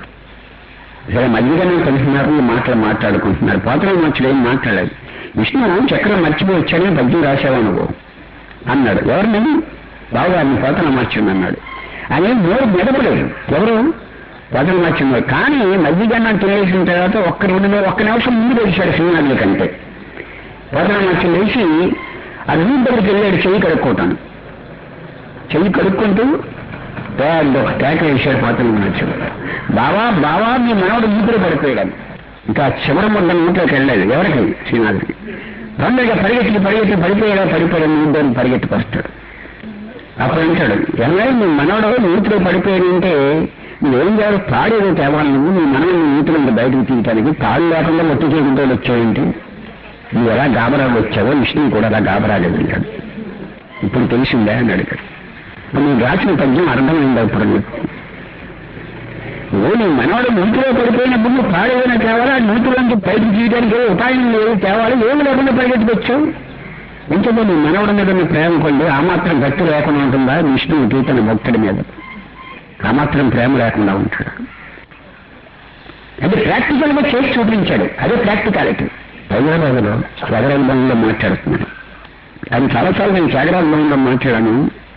సరే మధ్యగానే కలిసినారు ఈ మాటలు మాట్లాడుకుంటున్నారు పోతన మనుషులు ఏం మాట్లాడలేదు విష్ణు చక్రం మర్చిపోయి వచ్చాడని పద్యం రాశావు నువ్వు అన్నాడు ఎవరిని బావగారిని పోతన మార్చింది అన్నాడు ఆయన నోరు మెదపలేదు ఎవరు పోతన మార్చింది కానీ మధ్యగన్నం తినేసిన తర్వాత ఒక్క రెండు ఒక్క నిమిషం ముందు తెలిసాడు శ్రీనాథుల కంటే పోతన మార్చింది వేసి ఆ నీటి దగ్గరికి వెళ్ళాడు చెయ్యి కడుక్కోవటాను చెయ్యి కడుక్కుంటూ పెద్ద ఒక కేక వేసాడు పోతన మార్చుడు బావా బావా మీ మనవడు మూతులు పడిపోయాడు ఇంకా చివరి ముద్ద నోట్లోకి వెళ్ళలేదు ఎవరికి శ్రీనాథుడికి తొందరగా పరిగెత్తి పరిగెత్తి పడిపోయాడా పడిపోయాడు నీళ్ళు పరిగెత్తుకు వస్తాడు అప్పుడు అంటాడు ఎవరైనా మీ మనవడు నూతిలో పడిపోయాడంటే నువ్వేం చేయాలి తాడు ఏదో తేవాలి నువ్వు నీ మనవడు నూతిలో నుంచి బయటకు తీయటానికి తాడు లేకుండా ఒట్టి చేయడంతో వచ్చాయంటే నువ్వు ఎలా గాబరాలు వచ్చావో విష్ణువు కూడా అలా గాబరాలు వెళ్ళాడు ఇప్పుడు తెలిసిందే అని అడిగాడు ఇప్పుడు నువ్వు రాసిన పద్యం అర్థమైందా ఇప్పుడు నీకు ఓ నీ మనవాడు నూతిలో పడిపోయినప్పుడు నువ్వు పాడేదైనా తేవాలా నూతిలోంచి బయటకు తీయడానికి ఏ ఉపాయం లేదు తేవాలి ఏమి లేకుండా పరిగెత్తుకొచ్చావు ఎంతలో నీ మనవడి మీద నీ ప్రేమ కొండి ఆ మాత్రం భక్తి లేకుండా ఉంటుందా విష్ణువుకి తన భక్తుడి మీద ఆ మాత్రం ప్రేమ లేకుండా ఉంటాడు అది ప్రాక్టికల్ గా చేసి చూపించాడు అదే ప్రాక్టికాలిటీ హైదరాబాద్లో త్యాగరాజ భవన్లో మాట్లాడుతున్నాను ఆయన చాలాసార్లు నేను త్యాగరాజ భవన్లో మాట్లాడాను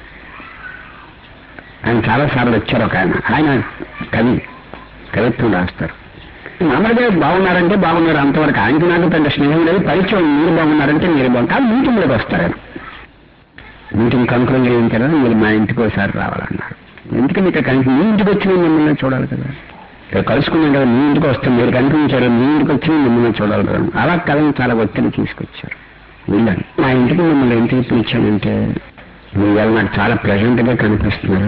ఆయన చాలాసార్లు వచ్చారు ఒక ఆయన ఆయన కవి కవిత్వం రాస్తారు మామూలుగా బాగున్నారంటే బాగున్నారు అంతవరకు ఆయనకి నాకు పెద్ద స్నేహం లేదు పరిచయం మీరు బాగున్నారంటే మీరు బాగున్నారు కానీ మీటింగ్లోకి వస్తారు ఆయన మీటింగ్ కంక్లూజ్ అయిన కదా మీరు మా ఇంటికి ఒకసారి రావాలన్నారు ఎందుకని ఇక్కడ కనిపి మీ ఇంటికి వచ్చి మిమ్మల్ని చూడాలి కదా ఇక్కడ కలుసుకున్నాం కదా మీ ఇంటికి వస్తాం మీరు కనిపించారు మీ ఇంటికి వచ్చి మిమ్మల్ని చూడాలి కదా అలా కథను చాలా ఒత్తిడి తీసుకొచ్చారు వెళ్ళాను మా ఇంటికి మిమ్మల్ని ఎందుకు పిలిచానంటే మీరు ఇవాళ నాకు చాలా ప్రెజెంట్ గా కనిపిస్తున్నారు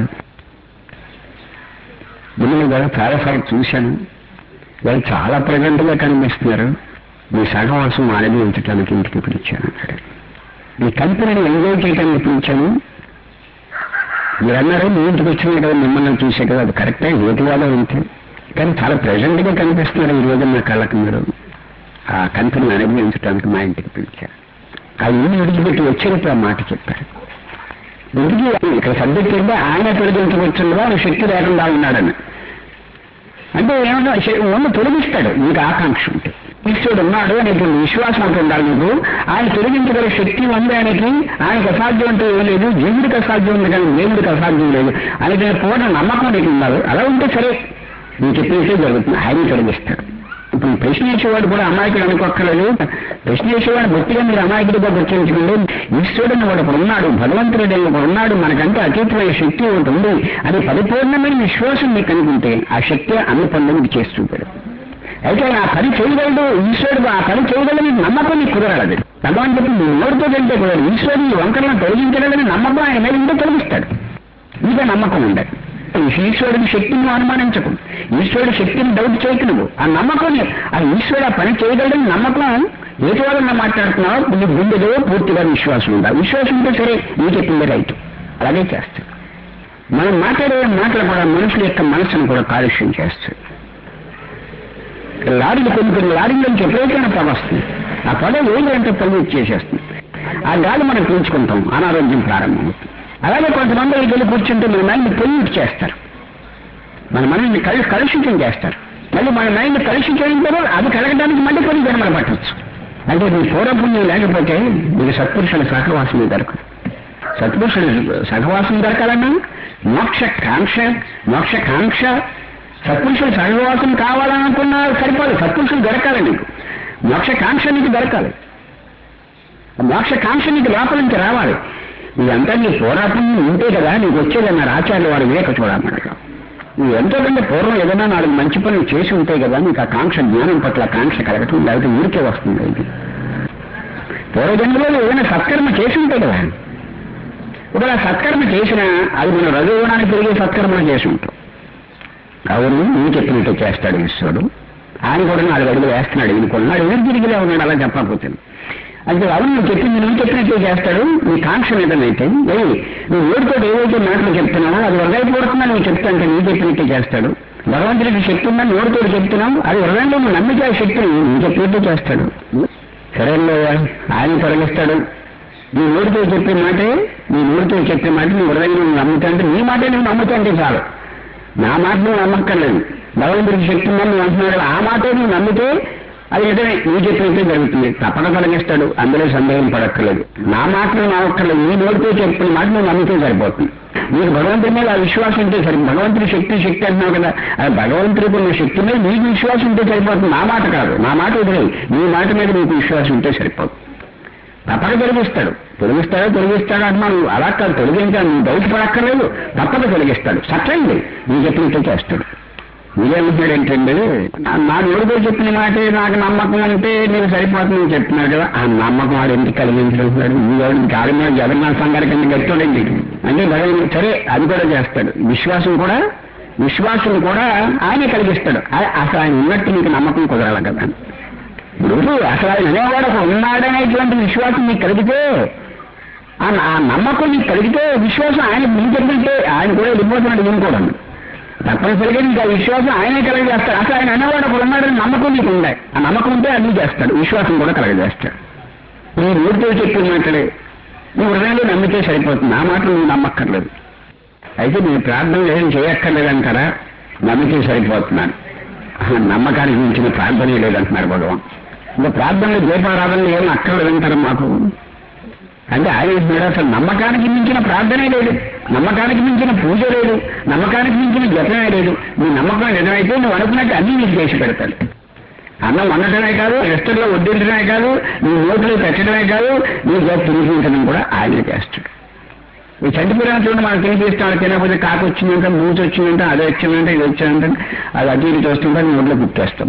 మిమ్మల్ని కూడా చాలాసార్లు చూశాను వాళ్ళు చాలా ప్రజెంట్ గా కనిపిస్తున్నారు మీ సహవాసం మానవి ఉంచడానికి ఇంటికి పిలిచాను అన్నాడు మీ కంపెనీని ఎంజాయ్ చేయడానికి పిలిచాను మీరు అన్నారు మీ ఇంటికి వచ్చినా కదా మిమ్మల్ని చూసే కదా అది కరెక్టే ఏటివాదో ఉంటే కానీ చాలా ప్రెజెంట్ గా కనిపిస్తున్నారు ఈ రోజు నా కళ్ళకి మీరు ఆ కంపెనీని అనుభవించడానికి మా ఇంటికి పిలిచారు ఆ ఇల్లు విడిచిపెట్టి వచ్చేటప్పుడు ఆ మాట చెప్పారు ఇంటికి ఇక్కడ సబ్జెక్ట్ ఏంటంటే ఆయన తొలగించవచ్చుగా ఆయన శక్తి లేకుండా ఉన్నాడని అంటే ఏమన్నా ఉన్న తొలగిస్తాడు నీకు ఆకాంక్ష ఉంటే ఈశ్వరుడు ఉన్నాడు అనేటువంటి విశ్వాసం అంటూ ఉండాలి నీకు ఆయన తొలగించగల శక్తి ఉంది ఆయనకి ఆయనకు అసాధ్యం అంటే ఏం లేదు జీవుడికి అసాధ్యం ఉంది కానీ దేవుడికి అసాధ్యం లేదు అనేది పూర్ణ నమ్మకం నీకు ఉండాలి అలా ఉంటే సరే నేను చెప్పేసే జరుగుతుంది ఆయన తొలగిస్తాడు ఇప్పుడు ఈ ప్రశ్న వేసేవాడు కూడా అమాయకుడు అనుకోక్కర్లేదు ప్రశ్న వేసేవాడు గట్టిగా మీరు అమాయకుడిగా గుర్తించుకోండి ఈశ్వరుడు వాడు ఒకడు ఉన్నాడు భగవంతుడు ఒకడు ఉన్నాడు మనకంటే అతీతమైన శక్తి ఒకటి ఉంది అది పరిపూర్ణమైన విశ్వాసం మీకు అనుకుంటే ఆ శక్తి అన్ని పనులు మీకు చేసి చూపాడు అయితే ఆయన ఆ పని చేయగలడు ఈశ్వరుడు ఆ పని చేయగలని నమ్మకం నీకు కుదరాలి భగవాన్ చెప్పి నీ నోటితో వెళ్తే కుదరదు ఈశ్వరుడు ఈ వంకరలను తొలగించగలని నమ్మకం ఆయన మీద ఉంటే తొలగిస్తాడు ఇంకా నమ్మకం ఉండాలి ఈశ్వరుడికి శక్తిని నువ్వు అనుమానించకు ఈశ్వరుడు శక్తిని డౌట్ చేయకు నువ్వు ఆ నమ్మకం నీ- ఆ ఈశ్వరుడు ఆ పని చేయగలడని నమ్మకం ఏటి వాళ్ళన్నా మాట్లాడుతున్నావు నీ గుండెలో పూర్తిగా విశ్వాసం ఉందా విశ్వాసం ఉంటే సరే నీ చెప్పింది రైట్ అలాగే చేస్తాడు మనం మాట్లాడే మాటలు కూడా మనుషుల యొక్క మనసును కూడా కాలుష్యం చేస్తాయి లారీలు కొన్ని కొన్ని లారీలకు ఎప్పుడైతే పొగ వస్తుంది ఆ పొగ వేయంటే పొల్యూట్ చేసేస్తుంది ఆ గాలి మనం పీల్చుకుంటాం అనారోగ్యం ప్రారంభమవుతుంది అలాగే కొంతమంది దగ్గరికి వెళ్ళి కూర్చుంటే మన మైండ్ పొల్యూట్ చేస్తారు మన మైండ్ కలు కలుషితం చేస్తారు మళ్ళీ మన మైండ్ కలుషితం తర్వాత అది కలగడానికి మళ్ళీ కొన్ని జన్మలు పట్టవచ్చు అంటే నీ పూర్వపుణ్యం లేకపోతే నీకు సత్పురుషుల సహవాసం దొరకదు సత్పురుషుడు సహవాసం దొరకాలన్నా మోక్ష కాంక్ష మోక్ష కాంక్ష సత్పురుషులు సహవాసం కావాలనుకున్నా సరిపోదు సత్పురుషులు దొరకాలి నీకు మోక్ష కాంక్ష నీకు దొరకాలి మోక్ష కాంక్ష నీకు లోపల నుంచి రావాలి ఇదంతా నీ పూర్వపుణ్యం ఉంటే కదా నీకు వచ్చేదన్నారు ఆచార్యులు వారు వివేక చూడమన్నారు నువ్వు ఎంతో కంటే పూర్వం ఏదైనా నాలుగు మంచి పనులు చేసి ఉంటాయి కదా నీకు ఆ కాంక్ష జ్ఞానం పట్ల కాంక్ష కలగటం లేకపోతే ఊరికే వస్తుంది ఇది పూర్వజన్మలో ఏదైనా సత్కర్మ చేసి ఉంటాయి కదా ఒకవేళ సత్కర్మ చేసినా అది మన రజోగుణానికి పెరిగే సత్కర్మలు చేసి ఉంటాం అవును నువ్వు చెప్పినట్టు చేస్తాడు ఈశ్వరుడు ఆయన కూడా నాలుగు అడుగులు వేస్తున్నాడు ఈయన కొన్నాడు ఎవరు తిరిగిలే ఉన్నాడు అలా చెప్పకపోతే అంటే అవును నువ్వు చెప్పింది నువ్వు చెప్పినట్టే చేస్తాడు నీ కాంక్ష మీదనైతే ఏయ్ నువ్వు ఓడితో ఏవైతే మాటలు చెప్తున్నావో అది హృదయపూర్వకంగా నువ్వు చెప్తాంటే నువ్వు చెప్పినట్టే చేస్తాడు భగవంతుడికి శక్తి ఉందని నోటితో చెప్తున్నావు అది హృదయంలో నువ్వు నమ్మితే ఆ శక్తిని నువ్వు చెప్పినట్టే చేస్తాడు సరేలే ఆయన తొలగిస్తాడు నీ నోటితో చెప్పే మాటే నీ నోటితో చెప్పే మాట నీ హృదయంలో నువ్వు నమ్ముతాంటే నీ మాటే నువ్వు నమ్ముతాంటే చాలు నా మాట నువ్వు నమ్మక్కర్లేదు భగవంతుడికి శక్తి ఉందని నువ్వు అంటున్నాడు ఆ మాటే నువ్వు నమ్మితే అది నిజమే నువ్వు చెప్పినట్టే జరుగుతుంది తప్పక కలిగిస్తాడు అందులో సందేహం పడక్కర్లేదు నా మాట నువ్వు నమ్మక్కర్లేదు నీ నోటితో చెప్పిన మాట నువ్వు నమ్మితే సరిపోతుంది నీకు భగవంతుడి మీద ఆ విశ్వాసం ఉంటే సరి భగవంతుడి శక్తి శక్తి అంటున్నావు కదా అది భగవంతుడికి ఉన్న శక్తి మీద నీకు విశ్వాసం ఉంటే సరిపోతుంది నా మాట కాదు నా మాట వదిలేదు నీ మాట మీద నీకు విశ్వాసం ఉంటే సరిపోతుంది తప్పక తొలగిస్తాడు తొలగిస్తాడో తొలగిస్తాడో అంటున్నాను అలా కాదు తొలగించాను నువ్వు డౌట్ పడక్కర్లేదు తప్పక తొలగిస్తాడు సత్యండి నీ చెప్పినట్టే చేస్తాడు మీరేమంటున్నాడు ఏంటండి నా- నా నోటితో చెప్పిన మాటే నాకు నమ్మకం అంటే నేను సరిపోతుందని చెప్తున్నారు కదా ఆ నమ్మకం వాడు ఎందుకు కలిగించుకుంటున్నాడు ఈ వాడు కారణం జగన్నాథ సంగారి కింద గట్టోడండి అంటే భగవంతుడు సరే అది కూడా చేస్తాడు విశ్వాసం కూడా విశ్వాసం కూడా ఆయనే కలిగిస్తాడు ఆ- అసలు ఆయన ఉన్నట్టు నీకు నమ్మకం కుదరాలి కదా ఇప్పుడు అసలు ఆయన అనేవాడు ఒక ఉన్నాడనేటువంటి విశ్వాసం నీకు కలిగితే ఆ ఆ నమ్మకం నీకు కలిగితే విశ్వాసం ఆయన నీకు చెప్పినట్టే ఆయన కూడా వెళ్ళిపోతున్నాడు నేను కూడా తప్పనిసరిగా నీకు ఆ విశ్వాసం ఆయనే కలగజేస్తాడు అసలు ఆయన అనేవాడు ఒకడు ఉన్నాడని నమ్మకం నీకు ఉండే ఆ నమ్మకం ఉంటే అన్ని చేస్తాడు విశ్వాసం కూడా కలగజేస్తాడు నీ నోటితో చెప్పిన మాటలే నువ్వు హృదయంలో నమ్మితే సరిపోతుంది ఆ మాటలు నువ్వు నమ్మక్కర్లేదు అయితే నేను ప్రార్థన ఏం చేయక్కర్లేదు అంటారా నమ్మితే సరిపోతున్నాను ఆహా, నమ్మకానికి మించిన ప్రార్థనే లేదంటున్నారు భగవాన్ ఇంకా ప్రార్థనలు దీపారాధనలు ఏమి అక్కర్లేదు అంటారు మాకు అంటే ఆయన అంటున్నాడు అసలు నమ్మకానికి మించిన ప్రార్థనే లేదు నమ్మకానికి మించిన పూజ లేదు నమ్మకానికి మించిన జపమే లేదు నీ నమ్మకం నిజమైతే నువ్వు అనుకున్నట్టు అన్నీ నీకు చేసి పెడతాడు అన్నం వండటమే కాదు రెస్టర్లో వడ్డించడమే కాదు నీ నోట్లో పెట్టడమే కాదు నీ జప తినిపించడం కూడా ఆయనే చేస్తాడు ఈ చంటిపురాన్ని చూడండి మనం తినిపిస్తాడు తినకపోతే కాకు వచ్చిందంటే మూసి వచ్చిందంటే అది వచ్చిందంటే ఇది వచ్చిందంటే అది అటు ఇటు చూస్తుంటే నోట్లో కుట్టేస్తాం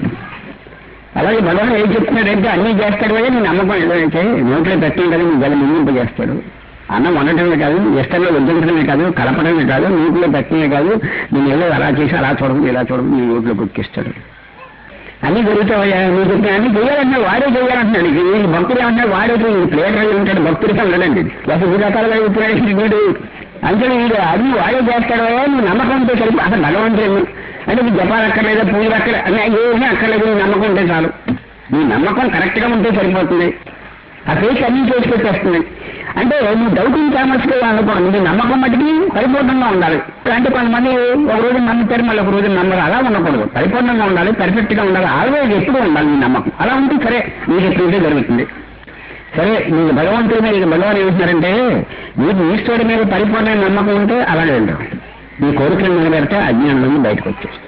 అలాగే భగవాన్ ఏం చెప్తున్నాడంటే అన్నీ చేస్తాడు కదా నీ నమ్మకం ఏదైతే నోట్లో పెట్టడం కదా నీ గల మింగింపజేస్తాడు అన్నం వండటమే కాదు ఇష్టంలో వడ్డించడమే కాదు కలపడమే కాదు నోట్లో పెట్టడమే కాదు నేను ఏదో అలా చేసి అలా చూడదు ఇలా చూడదు నీ నోట్లో కుక్కిస్తాడు అన్ని జరుగుతాయా నువ్వు చెప్పిన అన్ని చేయాలంటే వాడే చేయాలంటున్నాడు ఈ భక్తులు ఏమన్నా వాడే ప్లేట్ అయి ఉంటాడు భక్తుడిగా ఉండడండి లేకపోతే ఈ రకాలుగా ఇప్పుడు అంటే వీడు అది వాడే చేస్తాడు నువ్వు నమ్మకం ఉంటే సరిపో అసలు భగవంతుడు అంటే నీకు జపాలు అక్కర్లేదా పూజలు అక్కడ అన్నీ ఏమీ అక్కర్లేదు నీ నమ్మకం ఉంటే చాలు నీ నమ్మకం కరెక్ట్ గా ఉంటే సరిపోతుంది ఆ ఫేస్ అన్ని చేసి పెట్టేస్తుంది అంటే నువ్వు డౌటింగ్ కామర్స్ అనుకోండి నీ నమ్మకం మటుకి పరిపూర్ణంగా ఉండాలి అంటే కొంతమంది ఒక రోజు నమ్ముతారు మళ్ళీ ఒక రోజు నమ్మరు అలా ఉండకూడదు పరిపూర్ణంగా ఉండాలి పర్ఫెక్ట్ గా ఉండాలి ఆల్వేజ్ ఎప్పుడు ఉండాలి నీ నమ్మకం అలా ఉంటే సరే నీకు ఎప్పుడైతే జరుగుతుంది సరే నీకు భగవంతుడి మీద ఇక భగవాన్ ఏమంటున్నారంటే నీకు ఈశ్వరుడి మీద పరిపూర్ణమైన నమ్మకం ఉంటే అలాగే ఉండవు నీ కోరికలు నిలబెడితే అజ్ఞానం నుండి బయటకు వచ్చేస్తుంది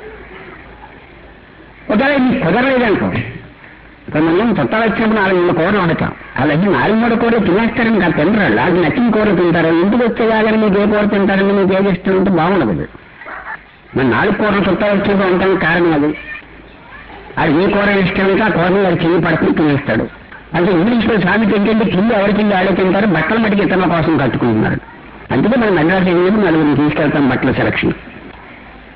ఒకవేళ నీకు కుదరలేదనుకో కొంతమంది చుట్టాలు వచ్చినప్పుడు నాలుగు మూడు కూరలు వండుతాం అలాగే నాలుగు మూడు కూరలు తినేస్తారని కాదు తినరు నాకు నచ్చిన కూర తింటారు ఇంటికి వచ్చే కాగానే మీకు ఏ కూర తింటారని మీకు ఏది ఇష్టం ఉంటే బాగుండదు అది. మరి నాలుగు కూరలు చుట్టాలు వచ్చేసి ఉండటానికి కారణం అది అది ఏ కూర ఇష్టం ఉంటే ఆ కూరని అది చెయ్యి పడుకుని తినేస్తాడు అంటే ఇంగ్లీష్లో సామెత ఏంటంటే కింద ఎవరి కింద ఆడే తింటారు బట్టల మటుకు ఇతరుల కోసం కట్టుకుంటున్నారు అందుకే మనం మెడ్రాస్ వెళ్ళి నలుగురిని తీసుకెళ్తాం బట్టల సెలక్షన్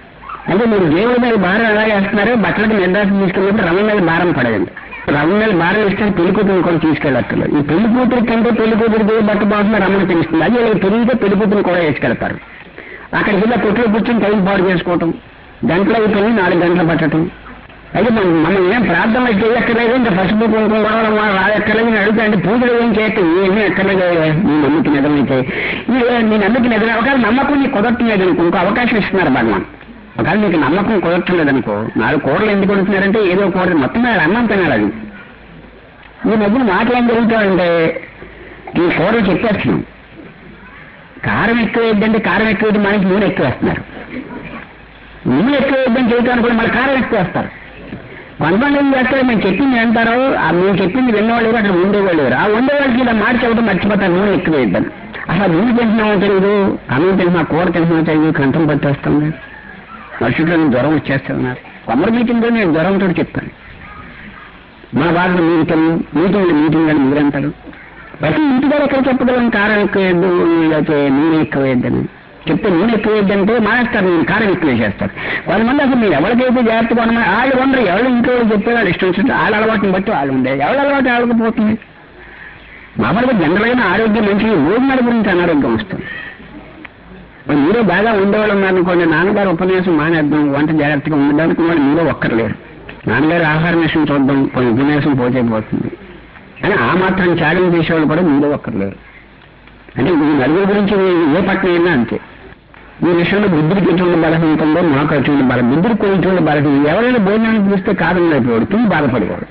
అంటే మీరు దేవుడి మీద భారం ఎలా వేస్తున్నారు బట్టలకు నిర్దాసం తీసుకెళ్ళినప్పుడు రమణ మీద భారం పడదండి రమణ మీద భారం ఇస్తే పెళ్లి కూతురు కూడా తీసుకెళ్ళక్కర్లేదు ఈ పెళ్లి కూతురు కంటే పెళ్లి కూతురికి ఏ బట్ట బాగుంటుందో రమణ తెలుస్తుంది అదే పెళ్లితో పెళ్లి కూతురు కూడా వేసుకెళ్తారు అక్కడికి వెళ్ళి కొట్లో కూర్చొని టైం పాడు చేసుకోవటం గంటలు అయిపోయి నాలుగు గంటలు పట్టడం అయితే మనం మనం ఏం ప్రార్థన చేయక్కర్లేదు ఇంకా పసుపు కుంకుమ కూడా మనం రాయక్కర్లేదు నేను అడుగుతా అంటే పూజలు ఏం చేయటం ఏమీ అక్కర్లేదు నీ నమ్మకం నిజమైతే ఈ నీ నమ్మకం నిజమే ఒకవేళ నమ్మకం నీకు కుదరట్లేదు అనుకో ఇంకో అవకాశం ఇస్తున్నారు భగవాన్ ఒకవేళ నీకు నమ్మకం కుదరట్లేదు అనుకో నాలుగు కూరలు ఎందుకు కొడుతున్నారంటే ఏదో కూర మొత్తం మీద అన్నం తినాలి అది ఈ మధ్యన మాటలు ఏం జరుగుతాయంటే ఈ కూరలు చెప్పేస్తున్నాం కారం ఎక్కువ వేద్దంటే కారం ఎక్కువ వేద్ది మనకి నూనె ఎక్కువ వేస్తున్నారు నూనె ఎక్కువ వేద్దని చేయటానికి కూడా మళ్ళీ కారం ఎక్కువ వేస్తారు కొంతమంది ఏం చేస్తారు మేము చెప్పింది అంటారు ఆ మేము చెప్పింది విన్నవాళ్ళు ఎవరు అక్కడ ఉండేవాళ్ళు ఎవరు ఆ ఉండేవాళ్ళకి ఇలా మాట చెప్పడం మర్చిపోతారు నూనె ఎక్కువ వేద్దాం అసలు నూనె తింటున్నామో తెలియదు అన్నం తింటున్నా కూర తింటున్నామో తెలియదు కంఠం పట్టేస్తుంది మనుషుల్లో జ్వరం వచ్చేస్తున్నారు కొమ్మరి మీటింగ్లో నేను జ్వరంతో చెప్పాను మా వాళ్ళు మీటింగ్ మీటింగ్ మీటింగ్ అని మీరంటారు ప్రతి ఇంటికాడ ఎక్కడ చెప్పగలం కారం ఎక్కువ వేద్దు లేకపోతే నూనె ఎక్కువ వేద్దని చెప్తే నూనె ఎక్కువ వేద్దంటే మానేస్తారు నేను కారం ఎక్కువ వేసేస్తారు కొంతమంది అసలు మీరు ఎవరికైతే జాగ్రత్తగా ఉన్నా వాళ్ళు ఉండరు ఎవరు ఇంట్లో వాళ్ళు చెప్పే వాళ్ళు ఇష్టం వచ్చింది వాళ్ళ అలవాటుని బట్టి వాళ్ళు ఉండే ఎవరి అలవాటు వాళ్ళకి పోతుంది మామూలుగా జనరల్గా ఆరోగ్యం మంచిది భోజనాల గురించి అనారోగ్యం వస్తుంది మరి మీరే బాగా ఉండేవాళ్ళు ఉన్నారనుకోండి నాన్నగారు ఉపన్యాసం మానేద్దాం వంట జాగ్రత్తగా ఉండడానికి వాళ్ళు మీరే ఒక్కర్లేరు నాన్నగారు ఆహార విషయం చూద్దాం కొన్ని ఉపన్యాసం పోతే పోతుంది అని ఆ మాత్రం త్యాగం చేసేవాళ్ళు కూడా మీరే ఒక్కర్లేరు అంటే ఈ నలుగురు గురించి ఏ పట్టణం అయినా అంతే ఈ విషయంలో బుద్ధుడికి ఎటువంటి బలహీనత ఉందో మాకు ఎటువంటి బలం బుద్ధుడికి ఎటువంటి బలహీనత ఎవరైనా భోజనానికి పిలిస్తే కాదని అయిపోయాడు తిని బాధపడేవాడు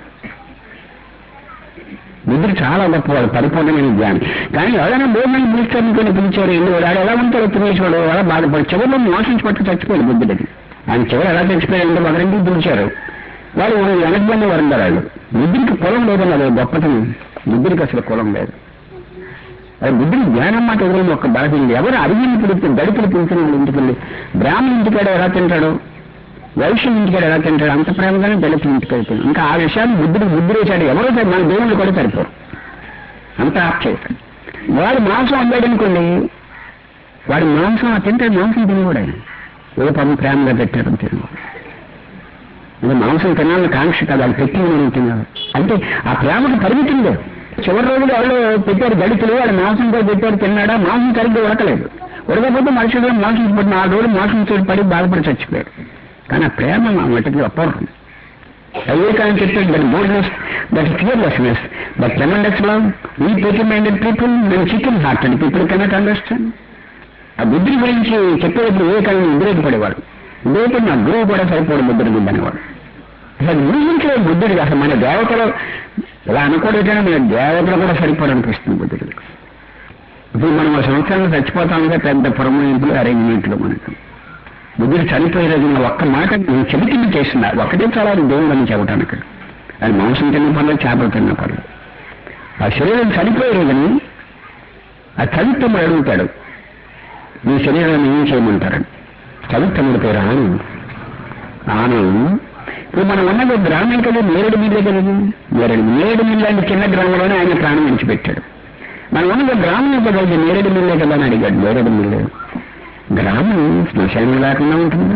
బుద్ధుడు చాలా గొప్పవాడు పరిపూర్ణమైన జ్ఞాని కానీ ఎవరైనా భోజనం పిలిచారనుకుని పిలిచారు ఎందుకు వాడు ఎలా ఉంటాడో తినేసేవాడు అలా బాధపడి చివరిలో మోసం పట్టు చచ్చిపోయాడు బుద్ధుడికి ఆయన చివరి ఎలా చచ్చిపోయాడంటే ఒకరింటికి పిలిచారు వాళ్ళు వెనకబడిన వారు ఉన్నారు వాళ్ళు బుద్ధుడికి కులం లేదని అది గొప్పతనం బుద్ధుడికి అసలు కులం లేదు అది బుద్ధుడి జ్ఞానం మాట ఎదురైంది ఒక బలహీనది ఎవరు అడిగిన పిలిస్తే దళితులు పిలిచిన వాళ్ళు ఇంటికి వెళ్ళి బ్రాహ్మణ ఇంటికాడ ఎలా తింటాడు వైశ్యం ఇంటికాడ ఎలా తింటాడు అంత ప్రేమగానే దళితుల ఇంటికి వెళ్తాడు ఇంకా ఆ విషయాన్ని బుద్ధుడు బుద్ధుడు వేశాడు ఎవరో సరే మన దేవుళ్ళు కూడా సరిపోరు అంత ఆప్చేత వాడు మాంసం వండాడు అనుకోండి వాడి మాంసం ఆ తింటాడు మాంసం తినకూడదు ఆయన ఏదో పాపం ప్రేమగా పెట్టాడు తినకూడదు ఇది మాంసం తినాలని కాంక్ష కాదు అది పెట్టి మనం తినాలి అంటే ఆ ప్రేమకు పరిమితి లేదు చివరి రోజులు ఎవరు పెట్టారు దళితులు వాళ్ళు మాంసంతో పెట్టారు తిన్నాడా మాంసం సరిగ్గా ఉడకలేదు ఉడకపోతే మనుషులు మాంసం పడి నాలుగు రోజులు మాంసం చోటు పడి బాధపడి చచ్చిపోయాడు కానీ ఆ ప్రేమ మా మటుకు అపూర్వం వివేకానంద చెప్పాడు that boldness that fearlessness that tremendous love ఈ పెట్టి మైండెడ్ పీపుల్ మేము chicken heart and people cannot understand ఆ బుద్ధుడి గురించి చెప్పేటప్పుడు వివేకానంద ఉద్రేకపడేవాడు ఉద్రేకం నా గురువు కూడా సరిపోడు బుద్ధుడి గురించి అనేవాడు అసలు ఊహించలే బుద్ధుడికి అసలు మన దేవతలు ఇలా అనుకోవడం కానీ మన దేవతలు కూడా సరిపోడు అనిపిస్తుంది బుద్ధుడికి ఇప్పుడు మనం ఒక సంవత్సరంలో చచ్చిపోతామంటే పెద్ద పురమాయింపులు అరేంజ్మెంట్లు మనకు బుద్ధుడు చనిపోయే రోజున ఒక్క మాట నేను చెబుతుంది చేసిన ఒకటే చాలా దేవుడు అని చెప్పటానికి అది మాంసం తిన్న పనులు చేపలు తిన్న పనులు ఆ శరీరం చనిపోయే రోజుని ఆ చవిత్తముడు అడుగుతాడు మీ శరీరాన్ని ఏం చేయమంటారని చవిత్తముడి పేరు ఆనందం ఆనందం ఇప్పుడు మనం ఉన్నది గ్రామం కదా నేరేడు మిల్లే కదా నేరేడు నేరేడు మిల్లు అంటే చిన్న గ్రామంలోనే ఆయన ప్రాణం విడిచిపెట్టాడు మనం ఉన్నది గ్రామం కదా ఇది నేరేడు మిల్లే కదా అని అడిగాడు నేరేడు మిల్లే గ్రామం శ్మశానం లేకుండా ఉంటుంది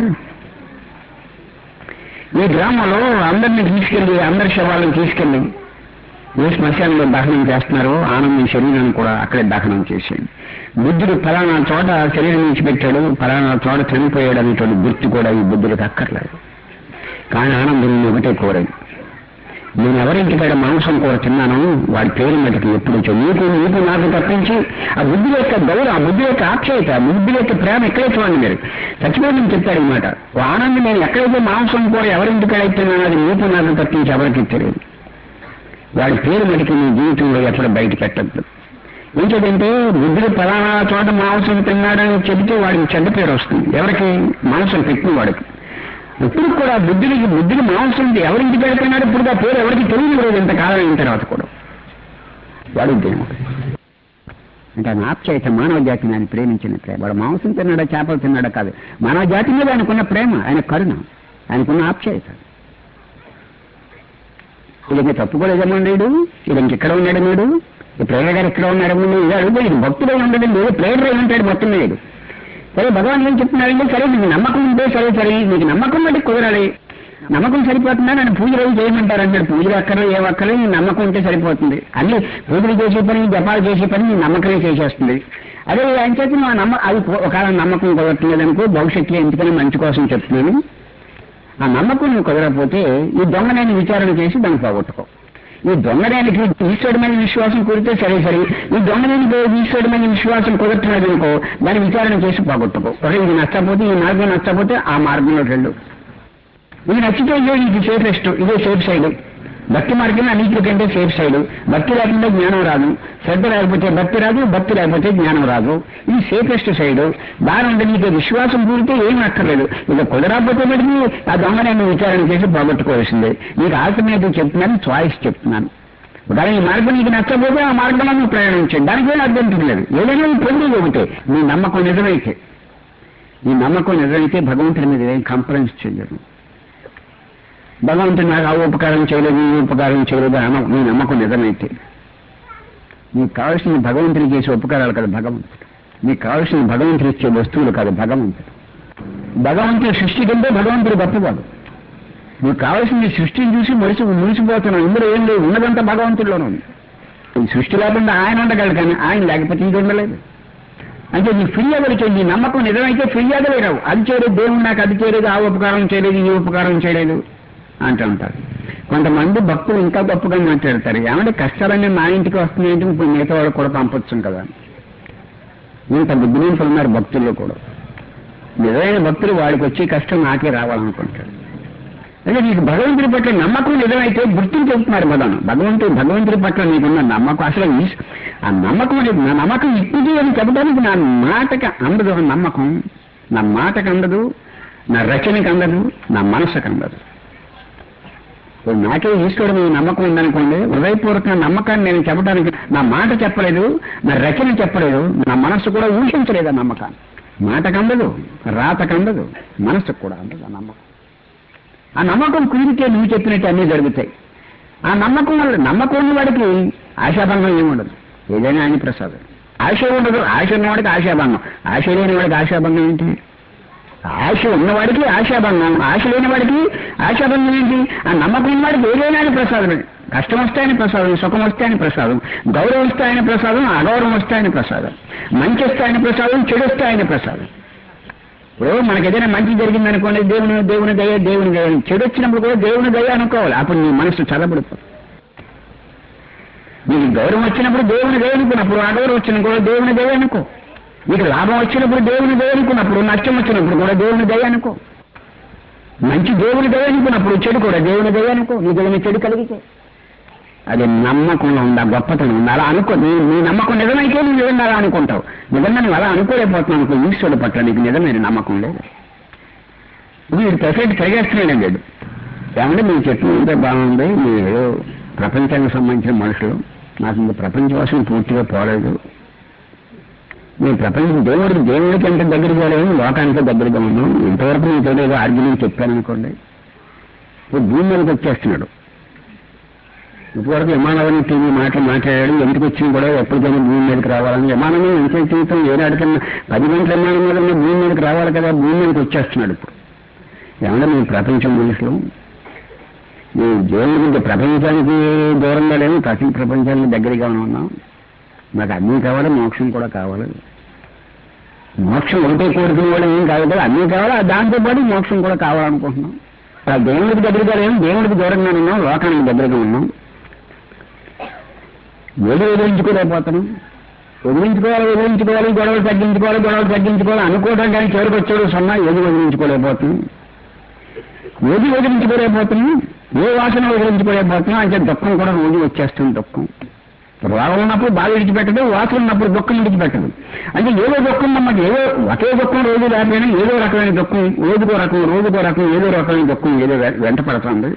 ఈ గ్రామంలో అందరిని తీసుకెళ్లి అందరి శవాలను తీసుకెళ్లి ఏ శ్మశానంలో దహనం చేస్తున్నారో ఆనందం శరీరాన్ని కూడా అక్కడే దహనం చేసేయండి బుద్ధుడు ఫలానా చోట శరీరం నుంచి పెట్టాడు ఫలానా చోట చనిపోయాడు అనేటువంటి గుర్తు కూడా ఈ బుద్ధుడికి అక్కర్లేదు కానీ ఆనందం ఒకటే కోరేది నేను ఎవరింటికాడ మాంసం కూర తిన్నానో వాడి పేరు మటుకు ఎప్పుడు వచ్చావు నీకు నీకు నాకు తప్పించి ఆ బుద్ధి యొక్క గౌరవం ఆ బుద్ధి యొక్క ఆప్యాయత ఆ బుద్ధి యొక్క ప్రేమ ఎక్కడే చూడండి మీరు చచ్చిపోయిందని చెప్పాడు అనమాట ఆనందం నేను ఎక్కడైతే మాంసం కూర ఎవరింటికాడ తిన్నానో అది నీకు నాకు తప్పించి ఎవరికి తెలియదు వాడి పేరు మటుకు నీ జీవితంలో ఎక్కడ బయట పెట్టద్దు ఏంటంటే బుద్ధుడు ఫలానా చోట మాంసం తిన్నాడని చెబితే వాడికి చెడ్డ పేరు వస్తుంది ఎవరికి మాంసం పెట్టిన వాడికి ఇప్పుడు కూడా బుద్ధుడికి బుద్ధుడి మాంసం ఎవరింటి పెడుతున్నాడు ఇప్పుడు ఆ పేరు ఎవరికి తెలియదు లేదు ఇంతకాలం అయిన తర్వాత కూడా వాడు దేవుడు అంటే ఆయన ఆప్యాయత మానవ జాతిని ఆయన ప్రేమించిన ప్రేమ వాడు మాంసం తిన్నాడా చేపలు తిన్నాడా కాదు మానవ జాతి మీద ఆయనకున్న ప్రేమ ఆయన కరుణ ఆయనకున్న ఆప్యాయత ఇది ఇంకా తప్పుకోలేదమ్మా లేడు ఇది ఇంకెక్కడ ఉన్నాడు వీడు ఈ ప్రేమ గారు ఎక్కడ ఉన్నాడు వీడు ఇది అడుగు ఇది భక్తుడై ఉండడం లేదు ప్రేరై ఉంటాడు మొత్తం లేదు సరే భగవాన్ ఏం చెప్తున్నారంటే సరే మీకు నమ్మకం ఉంటే సరే సరే మీకు నమ్మకం బట్టి కుదరాలి నమ్మకం సరిపోతుందా నన్ను పూజలు అవి చేయమంటారు అంటాడు పూజలు అక్కర్లేదు ఏం అక్కర్లేదు నీ నమ్మకం ఉంటే సరిపోతుంది అన్ని పూజలు చేసే పని జపాలు చేసే పని నీ నమ్మకమే చేసేస్తుంది అదే ఆయన చేత నా నమ్మ అది ఒకవేళ నమ్మకం కుదరట్లేదు అనుకో భవిష్యత్తులో ఎందుకని మంచి కోసం చెప్తున్నాను ఆ నమ్మకం నువ్వు కుదరకపోతే ఈ దొంగనైన విచారణ చేసి దాన్ని పోగొట్టుకో ఈ దొంగడానికి ఈశ్వరుడి మీద విశ్వాసం కుదిరితే సరే సరే ఈ దొంగడానికి ఈశ్వరుడి మీద విశ్వాసం కుదరట్లేదు అనుకో దాన్ని విచారణ చేసి పోగొట్టుకో ఒకవేళ ఇది నచ్చకపోతే ఈ మార్గం నచ్చకపోతే ఆ మార్గంలో వెళ్ళు ఇది నచ్చితే ఇదే ఇది సేఫెస్ట్ ఇదే సేఫ్ సైడ్ భక్తి మార్గం అన్నింటి కంటే సేఫ్ సైడ్ భక్తి లేకుండా జ్ఞానం రాదు శ్రద్ధ లేకపోతే భక్తి రాదు భక్తి లేకపోతే జ్ఞానం రాదు ఇది సేఫెస్ట్ సైడ్ దాని ఉంటే నీకు విశ్వాసం కూడితే ఏం అక్కర్లేదు ఇక కుదరకపోతే మటుకు ఆ దొంగ నేను విచారణ చేసి పోగొట్టుకోవాల్సిందే నీకు ఆల్టర్నేటివ్ చెప్తున్నాను చాయిస్ చెప్తున్నాను దాని ఈ మార్గం నీకు నచ్చకపోతే ఆ మార్గంలో నువ్వు ప్రయాణించండి దానికి ఏం అభ్యంతరం లేదు ఏదైనా నువ్వు పొందేది ఒకటే నీ నమ్మకం నిజమైతే నీ నమ్మకం నిజమైతే భగవంతుడి మీద ఏం కంప్లైంట్స్ చేయరు భగవంతుడు నాకు ఆ ఉపకారం చేయలేదు ఈ ఉపకారం చేయలేదు అనం నీ నమ్మకం నిజమైతే నీకు కావాల్సిన భగవంతుని చేసే ఉపకారాలు కాదు భగవంతుడు నీకు కావాల్సిన భగవంతుడు ఇచ్చే వస్తువులు కాదు భగవంతుడు భగవంతుడి సృష్టి కంటే భగవంతుడు గొప్పవాడు నీకు కావాల్సిన సృష్టిని చూసి మురిసి మురిసిపోతున్నావు ఇందులో ఏం లేదు ఉన్నదంతా భగవంతుడిలోనే ఉంది ఈ సృష్టి లేకుండా ఆయన ఉండగలడు కానీ ఆయన లేకపోతే ఇది ఉండలేదు అంటే నీ ఫిర్యాదులు చేయి నీ నమ్మకం నిజమైతే ఫిర్యాదులే రావు అది చేయలేదు దేవుడు నాకు అది చేయలేదు ఆ ఉపకారం చేయలేదు ఈ ఉపకారం చేయలేదు అంటూ ఉంటారు కొంతమంది భక్తులు ఇంకా గొప్పగా మాట్లాడతారు ఏమంటే కష్టాలన్నీ మా ఇంటికి వస్తున్నాయంటే ఇప్పుడు మిగతా వాళ్ళకి కూడా పంపొచ్చు కదా ఇంత బుద్ధిమంతులు ఉన్నారు భక్తుల్లో కూడా నిజమైన భక్తులు వాడికి వచ్చే కష్టం నాకే రావాలనుకుంటాడు అంటే నీకు భగవంతుడి పట్ల నమ్మకం నిజమైతే గుర్తులు చెబుతున్నారు భగవాన్ భగవంతుడు భగవంతుడి పట్ల నీకున్న నమ్మకం అసలు ఈ- ఆ నమ్మకం అనేది నా నమ్మకం ఇప్పటికీ అని చెప్పడానికి నా మాటకి అందదు ఆ నమ్మకం నా మాటకు అందదు నా రచనకి అందదు నా మనసుకు అందదు ఇప్పుడు నాకే ఈశ్వరుడు మీద నమ్మకం ఉందనుకోండి హృదయపూర్వక నమ్మకాన్ని నేను చెప్పడానికి నా మాట చెప్పలేదు నా రచన చెప్పలేదు నా మనస్సు కూడా ఊహించలేదు ఆ నమ్మకాన్ని మాటకు అందదు రాతకు అందదు మనసుకు కూడా అందదు ఆ నమ్మకం ఆ నమ్మకం కుదిరితే నువ్వు చెప్పినట్టు అన్నీ జరుగుతాయి ఆ నమ్మకం వల్ల నమ్మకం ఉన్న వాడికి ఆశాభంగం ఏముండదు ఏదైనా ఆయన ప్రసాదం ఆశ ఉండదు ఆశ ఉన్నవాడికి ఆశాభంగం ఆశ లేని వాడికి ఆశాభంగం ఏంటి ఆశ ఉన్నవాడికి ఆశాభంగం ఆశ లేని వాడికి ఆశాభంగం ఏంటి ఆ నమ్మకం ఉన్నవాడికి ఏదైనా ఆయన ప్రసాదమే కష్టం వస్తే ఆయన ప్రసాదం సుఖం వస్తే ఆయన ప్రసాదం గౌరవం వస్తే ఆయన ప్రసాదం అగౌరవం వస్తే ఆయన ప్రసాదం మంచి వస్తే ఆయన ప్రసాదం చెడు వస్తే ఆయన ప్రసాదం ఇప్పుడు మనకి ఏదైనా మంచి జరిగింది అనుకోండి దేవుని దేవుని దయ దేవుని దయ అని. చెడు వచ్చినప్పుడు కూడా దేవుని దయ అనుకోవాలి అప్పుడు నీ మనసు చల్లబడిపోతుంది నీకు గౌరవం వచ్చినప్పుడు దేవుని దయ అనుకున్నప్పుడు అగౌరవం వచ్చినప్పుడు కూడా దేవుని దయ అనుకో నీకు లాభం వచ్చినప్పుడు దేవుని దయ అనుకున్నప్పుడు నష్టం వచ్చినప్పుడు కూడా దేవుని దయ అనుకో మంచి దేవుని దయ అనుకున్నప్పుడు చెడు కూడా దేవుని దయ అనుకో నీకు ఏదైనా చెడు కలిగితే అది నమ్మకంలో ఉందా గొప్పతనం ఉందా అలా అనుకో నీ నీ నమ్మకం నిజమైతే నువ్వు నిజంగా అలా అనుకుంటావు నిజంగా నువ్వు అలా అనుకోలేకపోతున్నావు అనుకో ఈశ్వరుడు పట్ల నీకు నిజమైన నమ్మకం లేదు వీడు పెసెంట్ తిరిగేస్తున్నాడు లేడు ఏమంటే మీరు చెప్పిందంటే బాగుంది మీరు ప్రపంచానికి సంబంధించిన మనుషులు నాకు ఇంకా ప్రపంచ వాసన పూర్తిగా పోలేదు నేను ప్రపంచం దేవుడికి దేవుడికి ఎంత దగ్గరగా లేదు లోకానికి దగ్గరగా ఉన్నాం ఇంతవరకు నీతో ఏదో ఆర్గ్యుమెంట్ చెప్పాను అనుకోండి ఇప్పుడు భూమి మీదకి వచ్చేస్తున్నాడు ఇప్పటివరకు విమానాలని టీవీ మాటలు మాట్లాడాడు ఎందుకు వచ్చింది కూడా ఎప్పటికైనా భూమి మీదకి రావాలని విమానం మీద ఎంత జీవితం ఏనాడికన్నా పది గంటల విమానం మీద ఉన్న భూమి మీదకి రావాలి కదా భూమి మీదకి వచ్చేస్తున్నాడు ఇప్పుడు ఏమన్నా మేము ప్రపంచం మనుషులు ఈ దేవుని గురించి ప్రపంచానికి దూరంగా లేము ప్రతి ప్రపంచానికి దగ్గరగా ఉన్నాం నాకు అన్నీ కావాలి మోక్షం కూడా కావాలి మోక్షం ఒకటే కోరుకునే వాళ్ళు ఏం కాదు కదా అన్నీ కావాలి ఆ దాంతో పాటు మోక్షం కూడా కావాలనుకుంటున్నాం ఆ దేవుడికి దగ్గరగా లేము దేవుడికి దూరంగా ఉన్నాం లోకానికి దగ్గరగా ఉన్నాం ఏది వదిలించుకోలేకపోతున్నాం వదిలించుకోవాలి వదిలించుకోవాలి గొడవలు తగ్గించుకోవాలి గొడవలు తగ్గించుకోవాలి అనుకోవడం కానీ చివరికి వచ్చాడు సున్నా ఏది వదిలించుకోలేకపోతున్నాం ఏది వదిలించుకోలేకపోతున్నాం ఏ వాసన వదిలించుకోలేకపోతున్నాం అంటే దుఃఖం కూడా రోజు వచ్చేస్తుంది దుఃఖం రోగం ఉన్నప్పుడు బాధ విడిచిపెట్టదు వాసన ఉన్నప్పుడు దుఃఖం విడిచిపెట్టదు అంటే ఏదో దుఃఖం ఉన్నమాట ఏదో ఒకే దుఃఖం రోజు లేకపోయినా ఏదో రకమైన దుఃఖం రోజుకో రకం రోజుకో రకం ఏదో రకమైన దుఃఖం ఏదో వె- వెంట పడుతుంది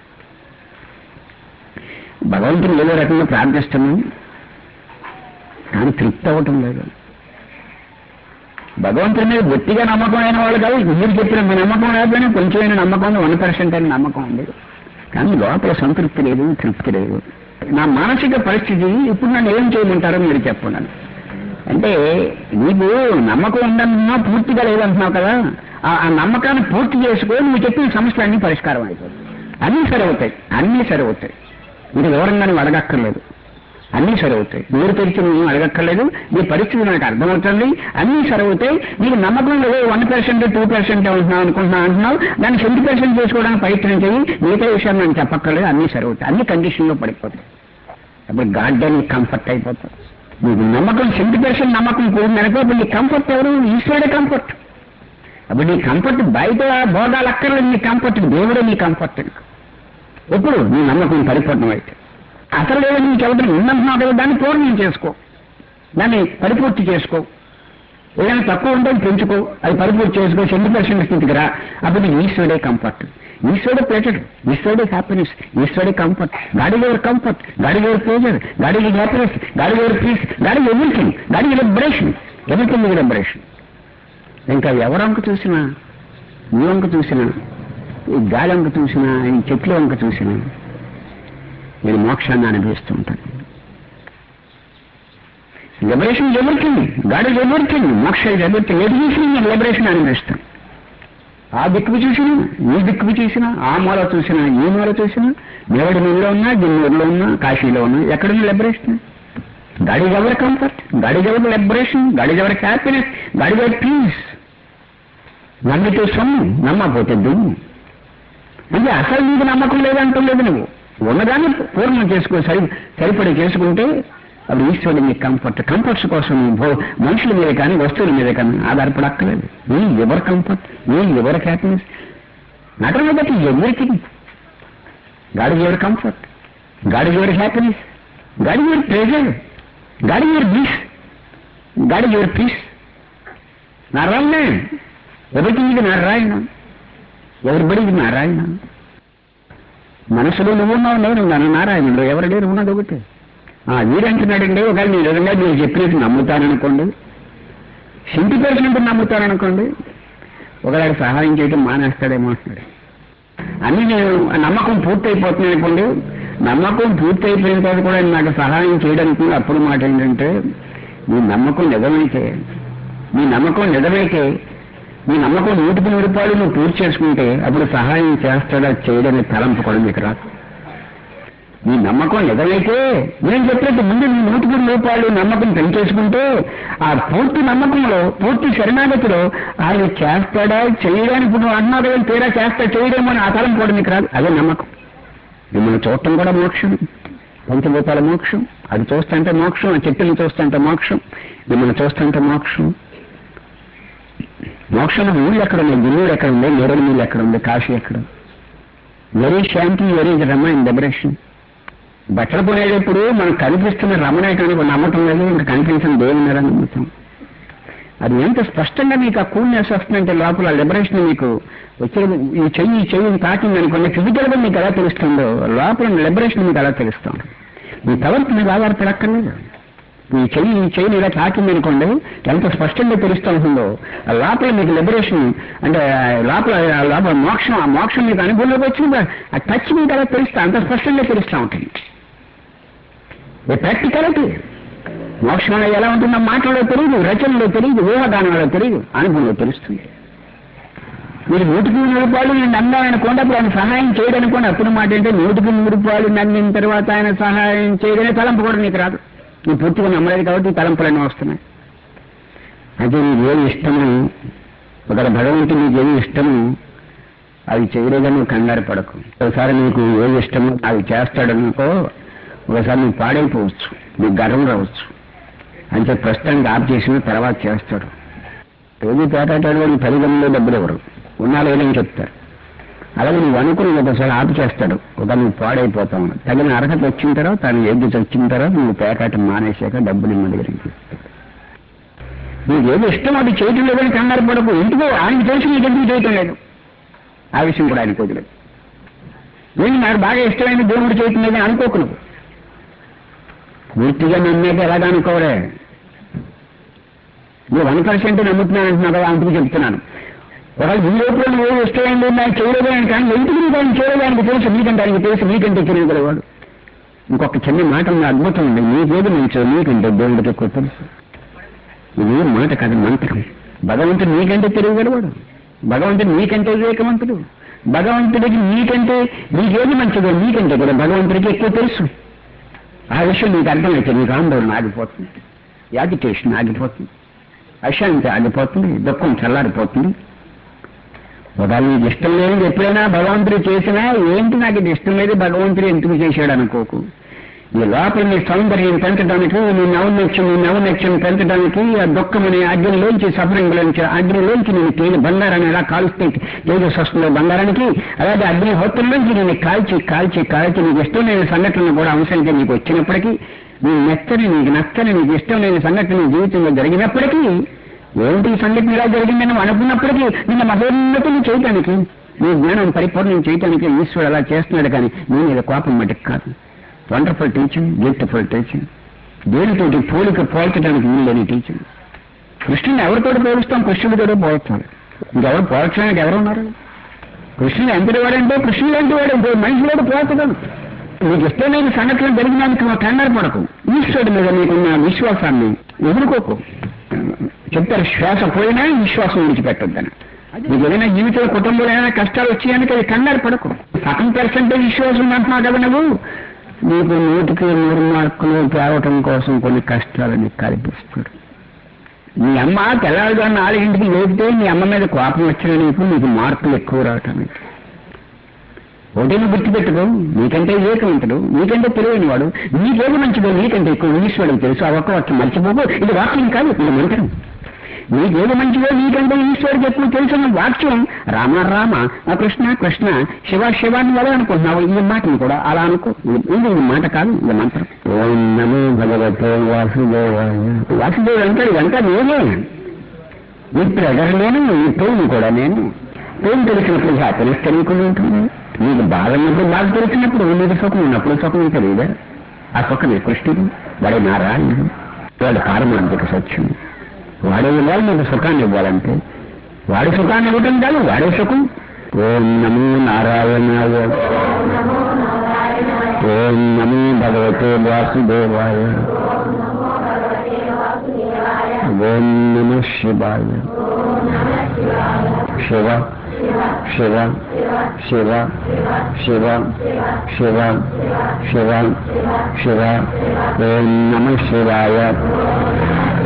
భగవంతుని ఏదో రకంగా ప్రార్థిస్తున్నాం కానీ తృప్తి అవ్వటం లేదు భగవంతుని మీద గట్టిగా నమ్మకం అయిన వాళ్ళు కాదు మీరు చెప్పిన నమ్మకం లేకపోయినా కొంచెమైనా నమ్మకం ఉంది వన్ పర్సెంట్ అయిన నమ్మకం ఉంది కానీ లోపల సంతృప్తి లేదు తృప్తి లేదు నా మానసిక పరిస్థితి ఇప్పుడు నన్ను ఏం చేయమంటారో మీరు చెప్పండి అంటే నీకు నమ్మకం ఉందంటున్నావు పూర్తిగా లేదంటున్నావు కదా ఆ ఆ నమ్మకాన్ని పూర్తి చేసుకో నువ్వు చెప్పిన సమస్యలన్నీ పరిష్కారం అయిపోతాయి అన్నీ సరి అవుతాయి అన్నీ సరి అవుతాయి ఇది వివరంగా నువ్వు అడగక్కర్లేదు అన్నీ సరి అవుతాయి నోరు తెరిచి నువ్వు అడగక్కర్లేదు నీ పరిస్థితి నాకు అర్థమవుతుంది అన్నీ సరి అవుతాయి నీకు నమ్మకం లేదు వన్ పర్సెంట్ టూ పర్సెంట్ ఉంటున్నావు అనుకుంటున్నావు అంటున్నావు దాన్ని సెవెంటీ పర్సెంట్ చేసుకోవడానికి ప్రయత్నం చేయి మిగతా విషయాలు నేను చెప్పక్కర్లేదు అన్నీ సరి అవుతాయి అన్ని కండిషన్లో పడిపోతాయి అప్పుడు గాడ్డే నీకు కంఫర్ట్ అయిపోతుంది నీకు నమ్మకం సెవెంటీ పర్సెంట్ నమ్మకం పోయింది అనుకో అప్పుడు నీ కంఫర్ట్ ఎవరు ఈశ్వరుడే కంఫర్ట్ అప్పుడు నీ కంఫర్ట్ బయట భోగాలు అక్కర్లేదు నీ కంఫర్ట్ దేవుడే నీ కంఫర్ట్ ఎప్పుడు నీ నమ్మకం పరిపూర్ణం అయితే అసలు లేదు నీకు ఎవరు ఉందంటున్నావు కదా దాన్ని పూర్ణం చేసుకో దాన్ని పరిపూర్తి చేసుకో ఏదైనా తక్కువ ఉంటే అది పెంచుకో అది పరిపూర్తి చేసుకో సెవెంటీ పర్సెంట్ స్థితికి రా అప్పుడు నీకు ఈశ్వరుడే కంఫర్ట్ ఈశ్వరుడే ప్లేజర్ ఈశ్వరుడే హ్యాపీనెస్ ఈశ్వరుడే comfort God is your comfort God is your pleasure God is your happiness God is your peace God is everything God is liberation everything liberation ఇంకా ఎవరు వంక చూసినా నీ వంక చూసినా ఈ గాలి వంక చూసినా ఈ చెట్ల వంక చూసినా నేను మోక్షాన్ని అనుభవిస్తూ ఉంటాను liberation everything God is everything moksha is ఎవరికింగ్ ఎది చూసినా నేను లిబరేషన్ అనుభవిస్తాను ఆ దిక్కు చూసినా ఈ దిక్కు చూసినా ఆ మూల చూసినా ఈ మూల చూసినా నేవడి నీళ్ళలో ఉన్నా గిన్నూరులో ఉన్నా కాశీలో ఉన్నా ఎక్కడున్నా liberation God is every comfort God is every liberation God is every happiness God is every peace నమ్మితే సొమ్ము నమ్మకపోతే దుమ్ము అంటే అసలు నీకు నమ్మకం లేదంటలేదు నువ్వు ఉన్నదాన్ని పూర్ణం చేసుకో సరి సరిపడి చేసుకుంటే అప్పుడు ఈశ్వరుడు నీకు కంఫర్ట్ కంఫర్ట్స్ కోసం నువ్వు భో- మనుషుల మీద కానీ వస్తువుల మీద కానీ ఆధారపడక్కర్లేదు నీ ఎవర్ కంఫర్ట్ నీ ever happiness not only that everything God your comfort God your happiness God your pleasure God your bliss God your peace Narayana everything ఇది నారాయణ ఎవరిబడి నారాయణ మనసులో నువ్వున్నావు నేనున్నాను నారాయణుడు ఎవరు లేరు ఉన్నది ఒకటి ఆ వీడంటున్నాడండి ఒకవేళ నేను నిజంగా మీరు చెప్పినట్టు నమ్ముతాననుకోండి సెంటీ పర్సెంట్ నమ్ముతాననుకోండి ఒకవేళ సహాయం చేయడం మానేస్తాడేమో అంటున్నాడు అన్ని నేను ఆ నమ్మకం పూర్తి అయిపోతుంది అనుకోండి నమ్మకం పూర్తి అయిపోయిన తర్వాత కూడా ఆయన నాకు సహాయం చేయడానికి అప్పుడు మాట ఏంటంటే నీ నమ్మకం నిజమైతే నీ నమ్మకం నిజమైతే నీ నమ్మకం నూటికి నూరు రూపాయలు నువ్వు పూర్తి చేసుకుంటే అప్పుడు సహాయం చేస్తాడా చేయడని తలంపు కూడా మీకు రాదు నీ నమ్మకం నిజమైతే నేను చెప్పినట్టు ముందు నీ నూటికి నూరు రూపాయలు నమ్మకం పెంచేసుకుంటే ఆ పూర్తి నమ్మకంలో పూర్తి శరణాగతిలో ఆయన చేస్తాడా చేయడానికి ఇప్పుడు నువ్వు అన్నావు కదా తీరా చేస్తా చేయడేమో అని ఆ తలం కూడా మీకు రాదు అదే నమ్మకం మిమ్మల్ని చూడటం కూడా మోక్షం పంచభూతాల మోక్షం అది చూస్తుంటే మోక్షం ఆ చెట్టుని చూస్తుంటే మోక్షం మిమ్మల్ని చూస్తుంటే మోక్షం మోక్షం ఊళ్ళు ఎక్కడ ఉన్నాయి గున్నూరు ఎక్కడ ఉంది నేరడు నీళ్ళు ఎక్కడ ఉంది కాశీ ఎక్కడ వెరీ శాంతి వెరీ రమ ఇన్ డెబరేషన్ బట్టలు కొనేటప్పుడు మనకు కనిపిస్తున్న రమణ కనుక నమ్మటం లేదు ఇంకా కనిపించిన దేవుని నమ్ముతాం అది ఎంత స్పష్టంగా మీకు ఆ కూల్నెస్ వస్తుందంటే లోపల లిబరేషన్ మీకు వచ్చే ఈ చెయ్యి ఈ చెయ్యిని తాకింది అనుకోండి ఫిజికల్ గా మీకు ఎలా తెలుస్తుందో లోపల లిబరేషన్ మీకు ఎలా తెలుస్తుంది మీ ప్రవర్తన మీద ఆధారపడక్కర్లేదు ఈ చెయ్యి ఈ చెయ్యిని ఇలా తాకింది అనుకోండి ఎంత స్పష్టంగా తెలుస్తూ ఉంటుందో ఆ లోపల మీకు లిబరేషన్ అంటే ఆ లోపల ఆ లోపల మోక్షం ఆ మోక్షం మీకు అనుభవంలోకి వచ్చింది ఆ టచ్ మీకు ఎలా తెలుస్తా అంత స్పష్టంగా తెలుస్తూ ఉంటుంది ఏ ప్రాక్టికాలిటీ మోక్షం అనేది ఎలా ఉంటుందో మాటల్లో తెలియదు రచనలో తెలియదు ఊహాగానంలో తెలియదు అనుభవంలో తెలుస్తుంది మీరు నూటికి నూరు రూపాయలు నేను నమ్మాను కొండప్పుడు ఆయన సహాయం చేయడం అనుకోండి అప్పుడు మాట ఏంటంటే నూటికి నూరు రూపాయలు నమ్మిన తర్వాత ఆయన సహాయం చేయడమే తలంపు కూడా నీకు రాదు నువ్వు పూర్తిగా నమ్మలేదు కాబట్టి ఈ తలంపులన్నీ వస్తున్నాయి అంటే నీకు ఏది ఇష్టము ఒకవేళ భగవంతుడు నీకు ఏది ఇష్టము అవి చేయలేదని నువ్వు కంగారు పడకు ఒకసారి నీకు ఏది ఇష్టమో అవి చేస్తాడనుకో ఒకసారి నువ్వు పాడైపోవచ్చు నీకు గర్వం రావచ్చు అంటే ప్రస్తుతానికి ఆప్ చేసిన తర్వాత చేస్తాడు రోజు పేటాటాడు వాడికి పది గంటలో డబ్బులు ఎవరు ఉన్నా లేదని చెప్తారు అలాగే నువ్వు అనుకుని ఒకసారి ఆపు చేస్తాడు ఒక నువ్వు పాడైపోతావు తగిన అర్హత వచ్చిన తర్వాత తను ఏది వచ్చిన తర్వాత నువ్వు పేకాట మానేశాక డబ్బులు ఇమ్మ దగ్గరికి నీకు ఏది ఇష్టం అది చేయటం లేదని కంగారు పడకు ఎందుకో ఆయనకి తెలిసి నీకు ఎందుకు చేయటం లేదు ఆ విషయం కూడా ఆయనకు వదిలేదు నేను నాకు బాగా ఇష్టమైన దేవుడు చేయటం లేదని అనుకోకు నువ్వు పూర్తిగా నమ్మేక ఎలాగ అనుకోలే నువ్వు వన్ పర్సెంట్ నమ్ముతున్నాను అంటున్నావు కదా అందుకు చెప్తున్నాను ఒకవేళ ఈ లోపల నువ్వు ఇష్టమైంది నాకు చేయలేదు అని కానీ ఎందుకు నీకు ఆయన చేయలేదు ఆయనకు తెలుసు నీకంటే ఆయనకు తెలుసు నీకంటే తెలియగలవాడు ఇంకొక చిన్న మాట ఉంది అద్భుతం ఉంది నీకేది మంచో నీకంటే దేవుడికి ఎక్కువ తెలుసు ఇది మాట కాదు మంత్రం భగవంతుడు నీకంటే తెలియగలవాడు భగవంతుడు నీకంటే వివేకవంతుడు భగవంతుడికి నీకంటే నీకేది మంచిదో నీకంటే కూడా భగవంతుడికి ఎక్కువ తెలుసు ఆ విషయం నీకు అర్థమైతే నీకు ఆందోళన ఆగిపోతుంది యాజిటేషన్ ఆగిపోతుంది అశాంతి ఆగిపోతుంది దుఃఖం చల్లారిపోతుంది ఒకవేళ నీకు ఇష్టం లేనిది ఎప్పుడైనా భగవంతుడు చేసినా ఏంటి నాకు ఇది ఇష్టం లేదు భగవంతుడు ఎందుకు చేశాడు అనుకోకు ఈ లోపల నీ సౌందర్యం పెంచడానికి నీ నవనత్యం నీ నవనత్యం పెంచడానికి ఆ దుఃఖం అనే అగ్నిలోంచి సఫరింగ్లోంచి అగ్నిలోంచి నేను తేజ బంగారాన్ని ఎలా కాలుస్తే తేజస్ వస్తుందో బంగారానికి అలాగే అగ్నిహోత్రంలోంచి నేను కాల్చి కాల్చి కాల్చి నీకు ఇష్టం లేని సంఘటనలు కూడా అంశంగా నీకు వచ్చినప్పటికీ నీ నచ్చని నీకు నచ్చని నీకు ఇష్టం లేని సంఘటన నీ జీవితంలో జరిగినప్పటికీ ఏమిటి ఈ సంఘటన ఇలా జరిగిందని నువ్వు అనుకున్నప్పటికీ నిన్న మహోన్నతులు చేయటానికి నీ జ్ఞానం పరిపూర్ణం చేయటానికి ఈశ్వరుడు అలా చేస్తున్నాడు కానీ నీ మీద కోపం మటుకు కాదు వండర్ఫుల్ టీచింగ్ బ్యూటిఫుల్ టీచింగ్ దేనితోటి పోలిక పోల్చడానికి వీల్లేని టీచింగ్ కృష్ణుని ఎవరితో పోలుస్తాం కృష్ణుడితో పోల్చాలి ఇంకెవరు పోల్చడానికి ఎవరున్నారు కృష్ణుడు ఎంతటి వాడంటే కృష్ణుడు ఎంటి వాడంటే మనిషిలోడు పోల్చగలడు నీకు ఇష్టమైన సంఘటనలు జరిగినందుకు నువ్వు కంగారు పడకు ఈశ్వరుడి మీద నీకున్న విశ్వాసాన్ని ఎదుర్కోకు చెప్తారు శ్వాస పోయినా విశ్వాసం విడిచిపెట్టొద్దని నీకు ఏదైనా జీవితంలో కుటుంబంలో ఏదైనా కష్టాలు వచ్చాయని అది కంగారు పడకు సగం పర్సెంటేజ్ విశ్వాసం అంటున్నావు కదా నువ్వు నీకు నూటికి నూరు మార్కులు తేవటం కోసం కొన్ని కష్టాలు నీకు కల్పిస్తాడు మీ అమ్మ తెల్లారుగా నాలుగింటికి లేపితే మీ అమ్మ మీద కోపం వచ్చిన నీకు నీకు మార్కులు ఎక్కువ రావటానికి ఒకటేమో గుర్తుపెట్టుకో నీకంటే వివేకవంతుడు నీకంటే తెలియని వాడు నీకేది మంచిదో నీకంటే ఎక్కువ ఈశ్వరుడు తెలుసు ఆ ఒక్క వాక్యం మర్చిపోకు ఇది వాక్యం కాదు ఇది మంత్రం నీకేది మంచిదో నీకంటే ఈశ్వరుడికి ఎక్కువ తెలుసున్న వాక్యం రామ రామ ఆ కృష్ణ కృష్ణ శివ శివ అని ఎలా అనుకుంటున్నావు ఈ మాటను కూడా అలా అనుకో ఇది ఇది ఈ మాట కాదు ఇది మంత్రం ఓం నమో భగవతే వాసుదేవాయ వాసుదేవుడు అంటాడు ఇదంతా నేనే ఈ ప్రెజర్ నేను ఈ పెయిన్ కూడా నేను పెయిన్ తెలిసినప్పుడు హ్యాపీనెస్ తెలియకుండా ఉంటుంది నీకు బాధ ఉన్నప్పుడు బాధ తెలిసినప్పుడు నీకు సుఖం ఉన్నప్పుడు సుఖం తెలియదా ఆ సుఖమే కృష్ణుడు వాడే నారాయణుడు వాడు పారమార్థిక సత్యం వాడే ఇవ్వాలి నీకు సుఖాన్ని ఇవ్వాలంటే వాడి సుఖాన్ని ఇవ్వటం కాదు వాడే సుఖం ఓం నమో నారాయణాయ ఓం నమో భగవతే వాసుదేవాయ ఓం నమ శివాయ శివ శివ శివ శివ శివ శివ శివ ఓం నమ శివాయ